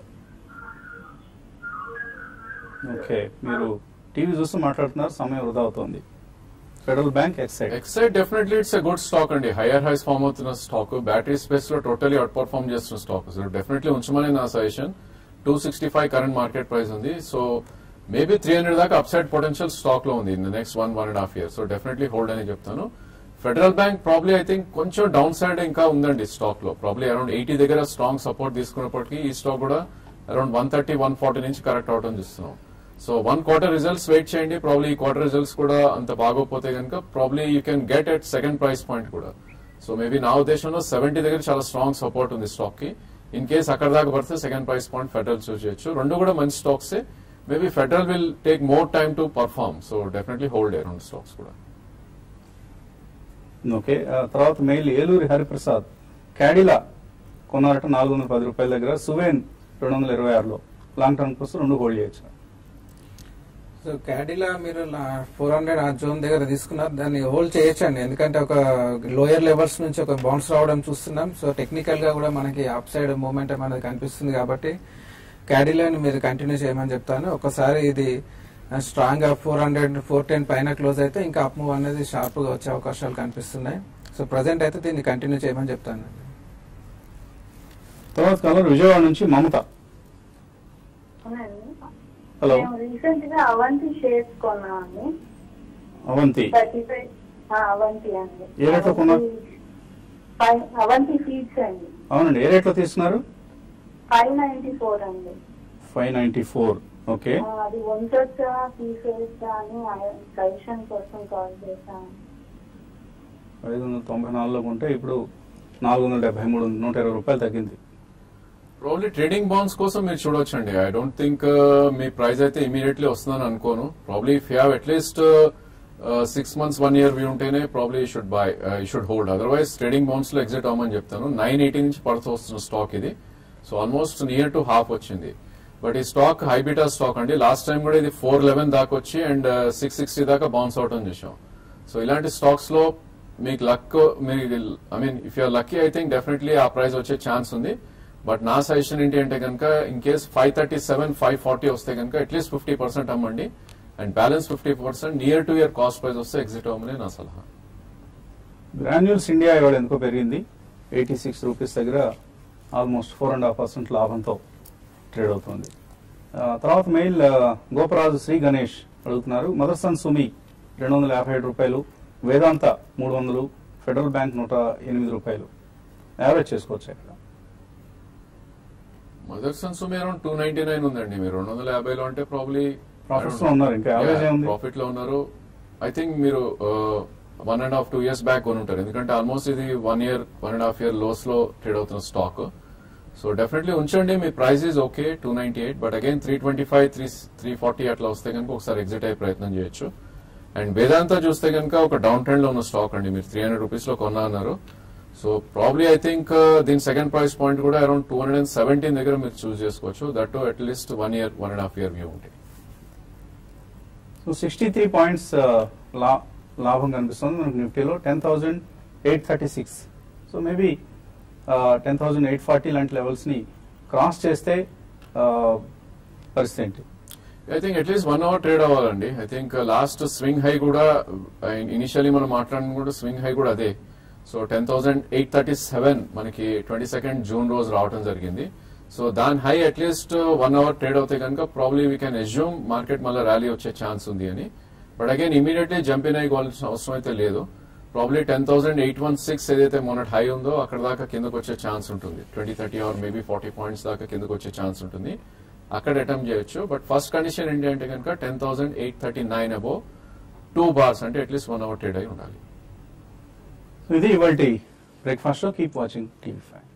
ఓకే మీరు టీవీ చూస్తూ మాట్లాడుతున్నారు సమయం వృధా అవుతోంది Federal Bank Exide Exide definitely it's a good stock అండి హైయర్ హైస్ ఫామ్ అవుతున్న స్టాక్ బ్యాటరీ స్పేస్ లో టోటలీ అవుట్ పర్ఫార్మ్ చేస్తున్న స్టాక్ సో డెఫినెట్లీ ఉంచమని నా suggestion two sixty five current market price ఉంది సో మేబీ త్రీ హండ్రెడ్ దాకా అప్సైడ్ పొటెన్షియల్ స్టాక్ లో ఉంది in the next one one and half year so definitely hold అని చెప్తాను Federal Bank probably I think కొంచెం డౌన్ సైడ్ ఇంకా ఉందండి స్టాక్ లో ప్రాబ్లీ అరౌండ్ ఎయిటీ దగ్గర స్ట్రాంగ్ సపోర్ట్ తీసుకున్నప్పటికీ ఈ స్టాక్ కూడా around one thirty one forty నుంచి కరెక్ట్ అవడం చూస్తున్నాం so one quarter results wait చేయండి ప్రాబ్లీ ఈ క్వార్టర్ రిజల్ట్స్ కూడా అంత బాగోకపోతే కనుక probably you can get at second price point కూడా సో మేబీ నా ఉద్దేశంలో సెవెంటీ దగ్గర చాలా స్ట్రాంగ్ సపోర్ట్ ఉంది స్టాక్ కి ఇన్ కేస్ అక్కడ దాకా పడితే second price point Federal choose చేయొచ్చు రెండు కూడా మంచి stocks maybe Federal will take more time to perform so definitely hold ఏ రెండు స్టాక్స్ కూడా ఓకే ఆ తర్వాత మెయిల్ ఏలూరి హరిప్రసాద్ క్యాడిలా కొన్నారట నాలుగు వందల పది రూపాయల దగ్గర సువేన్ రెండు వందల ఇరవై ఆరులో లాంగ్ టర్మ్ కోసం రెండు హోల్డ్ చేయొచ్చు సో క్యాడిలా మీరు ఫోర్ హండ్రెడ్ ఆ జోన్ దగ్గర తీసుకున్నారు దాన్ని హోల్డ్ చేయొచ్చండి ఎందుకంటే ఒక లోయర్ లెవెల్స్ నుంచి ఒక బౌన్స్ రావడం చూస్తున్నాం సో టెక్నికల్ గా కూడా మనకి అప్ సైడ్ మూమెంట్ అనేది కనిపిస్తుంది కాబట్టి క్యాడిలాని మీరు కంటిన్యూ చేయమని చెప్తాను ఒకసారి ఇది స్ట్రాంగ్ గా ఫోర్ హండ్రెడ్ ఫోర్ టెన్ పైన క్లోజ్ అయితే ఇంకా అప్ మూవ్ అనేది షార్ప్ గా వచ్చే అవకాశాలు కనిపిస్తున్నాయి సో ప్రజెంట్ అయితే దీన్ని కంటిన్యూ చేయమని చెప్తాను తర్వాత కలర్ విజయవాడ నుంచి మమత హలో మేము రీసెంట్ గా అవంతి షేర్స్ కొన్నామండి అవంతి థర్టీ ఫైవ్ అవంతి అండి ఏ రేట్లో కొన్నారు? ఫైవ్ అవంతి సీడ్స్ అండి అవునండి ఏ రేట్లో తీసుకున్నారు ఫైవ్ నైన్టీ ఫోర్ అండి ఫైవ్ నైన్టీ ఫోర్ ఓకే ఆ, అది ఉంచొచ్చా తీసేయచ్చా అని సజెషన్ కోసం కాల్ చేశాను ఐదు వందల తొంభై నాలుగులో ఉంటే ఇప్పుడు నాలుగు వందల డెబ్బై మూడు నూట ఇరవై రూపాయలు తగ్గింది ప్రాబ్లీ ట్రేడింగ్ బాండ్స్ కోసం మీరు చూడొచ్చండి ఐ డోంట్ థింక్ మీ ప్రైస్ అయితే ఇమీడియట్లీ వస్తుందని అనుకోను probably if you have at least six months one year view ఉంటేనే probably you should buy you should hold otherwise trading bonds లో ఎగ్జిట్ అవ్వమని చెప్తాను నైన్ ఎయిటీ నుంచి పడుతూ వస్తున్న స్టాక్ ఇది so almost near to half వచ్చింది బట్ ఈ స్టాక్ హైబిటా స్టాక్ అండి లాస్ట్ టైం కూడా ఇది ఫోర్ లెవెన్ దాకా వచ్చి అండ్ సిక్స్ సిక్స్టీ దాకా బౌన్స్ అవటం చూసాం సో ఇలాంటి స్టాక్స్ లో మీకు లక్ మీకు I mean if you're lucky I think definitely ఆ ప్రైస్ వచ్చే ఛాన్స్ ఉంది బట్ నా సజెషన్ ఏంటి అంటే కనుక in case five thirty seven five forty వస్తే కనుక అట్లీస్ట్ ఫిఫ్టీ పర్సెంట్ అమ్మండి and balance fifty percent near to your cost price వస్తే ఎగ్జిట్ అవ్వమని నా సలహా గ్రాన్యూల్స్ ఇండియా ఇవాళ ఎందుకో పెరిగింది ఎయిటీ సిక్స్ రూపీస్ దగ్గర almost four and half percent లాభంతో ట్రేడ్ అవుతుంది ఆ, తర్వాత మెయిల్ ఆ, గోపరాజు శ్రీ గణేష్ అడుగుతున్నారు మదర్సన్ సుమి రెండు వందల యాభై ఏడు రూపాయలు వేదాంత మూడు వందలు ఫెడరల్ బ్యాంక్ నూట ఎనిమిది రూపాయలు యావరేజ్ చేసుకోవచ్చు ఇక్కడ మదర్సన్ సుమి అరౌండ్ టూ నైన్టీ నైన్ ఉందండి మీరు రెండు వందల యాభైలో అంటే ప్రాబ్లీ Profits లో ఉన్నారు, ఇంకా average ఏముంది? ప్రాఫిట్ లో ఉన్నారు ఐ థింక్ మీరు one and half two years back కొని ఉంటారు ఎందుకంటే ఆల్మోస్ట్ ఇది one year one and half year lows లో ట్రేడ్ అవుతున్న స్టాక్ సో డెఫినెట్లీ ఉంచండి మీ price is okay two ninety eight but again three twenty five three three forty అట్లా వస్తే కనుక ఒకసారి ఎగ్జిట్ అయ్యే ప్రయత్నం చేయొచ్చు అండ్ వేదాంత చూస్తే కనుక ఒక డౌన్ ట్రెండ్ లో ఉన్న స్టాక్ అండి మీరు త్రీ హండ్రెడ్ రూపీస్ లో కొన్నా అన్నారు సో ప్రాబ్లీ ఐ థింక్ దీని సెకండ్ ప్రైస్ పాయింట్ కూడా around two hundred and seventeen దగ్గర మీరు చూస్ చేసుకోవచ్చు that to at least one year one and half year view ఉంటుంది సో సిక్స్టీ త్రీ పాయింట్స్ లాభం కనిపిస్తుంది మనకు నిఫ్టీలో ten thousand eight thirty six so maybe ten thousand eight forty లాంటి లెవెల్స్ని క్రాస్ చేస్తే ఆ, పరిస్థితి ఏంటి I think at least one hour trade అవ్వాలండి I think last swing high కూడా ఇనిషియలీ మనం మాట్లాడిన కూడా స్వింగ్ హై కూడా అదే so ten thousand eight thirty seven మనకి ట్వంటీ సెకండ్ జూన్ రోజు రావడం జరిగింది సో దాని high at least one hour trade అవుతే కనుక probably we can assume market మళ్ళీ ర్యాలీ వచ్చే ఛాన్స్ ఉంది అని but again immediately jump in అయ్యాల్సిన అవసరం అయితే లేదు probably ten thousand eight one six ఏదైతే మొన్నటి హై ఉందో అక్కడ దాకా కిందకు వచ్చే ఛాన్స్ ఉంటుంది twenty thirty or maybe forty points దాకా కిందకు వచ్చే ఛాన్స్ ఉంటుంది అక్కడ అటెంప్ట్ చేయొచ్చు బట్ ఫస్ట్ కండిషన్ ఏంటి అంటే కనుక ten thousand eight thirty nine above two bars అంటే అట్లీస్ట్ వన్ అవర్ ట్రేడ్ అయి ఉండాలి సో ఇది ఇవాళ breakfast keep watching TV five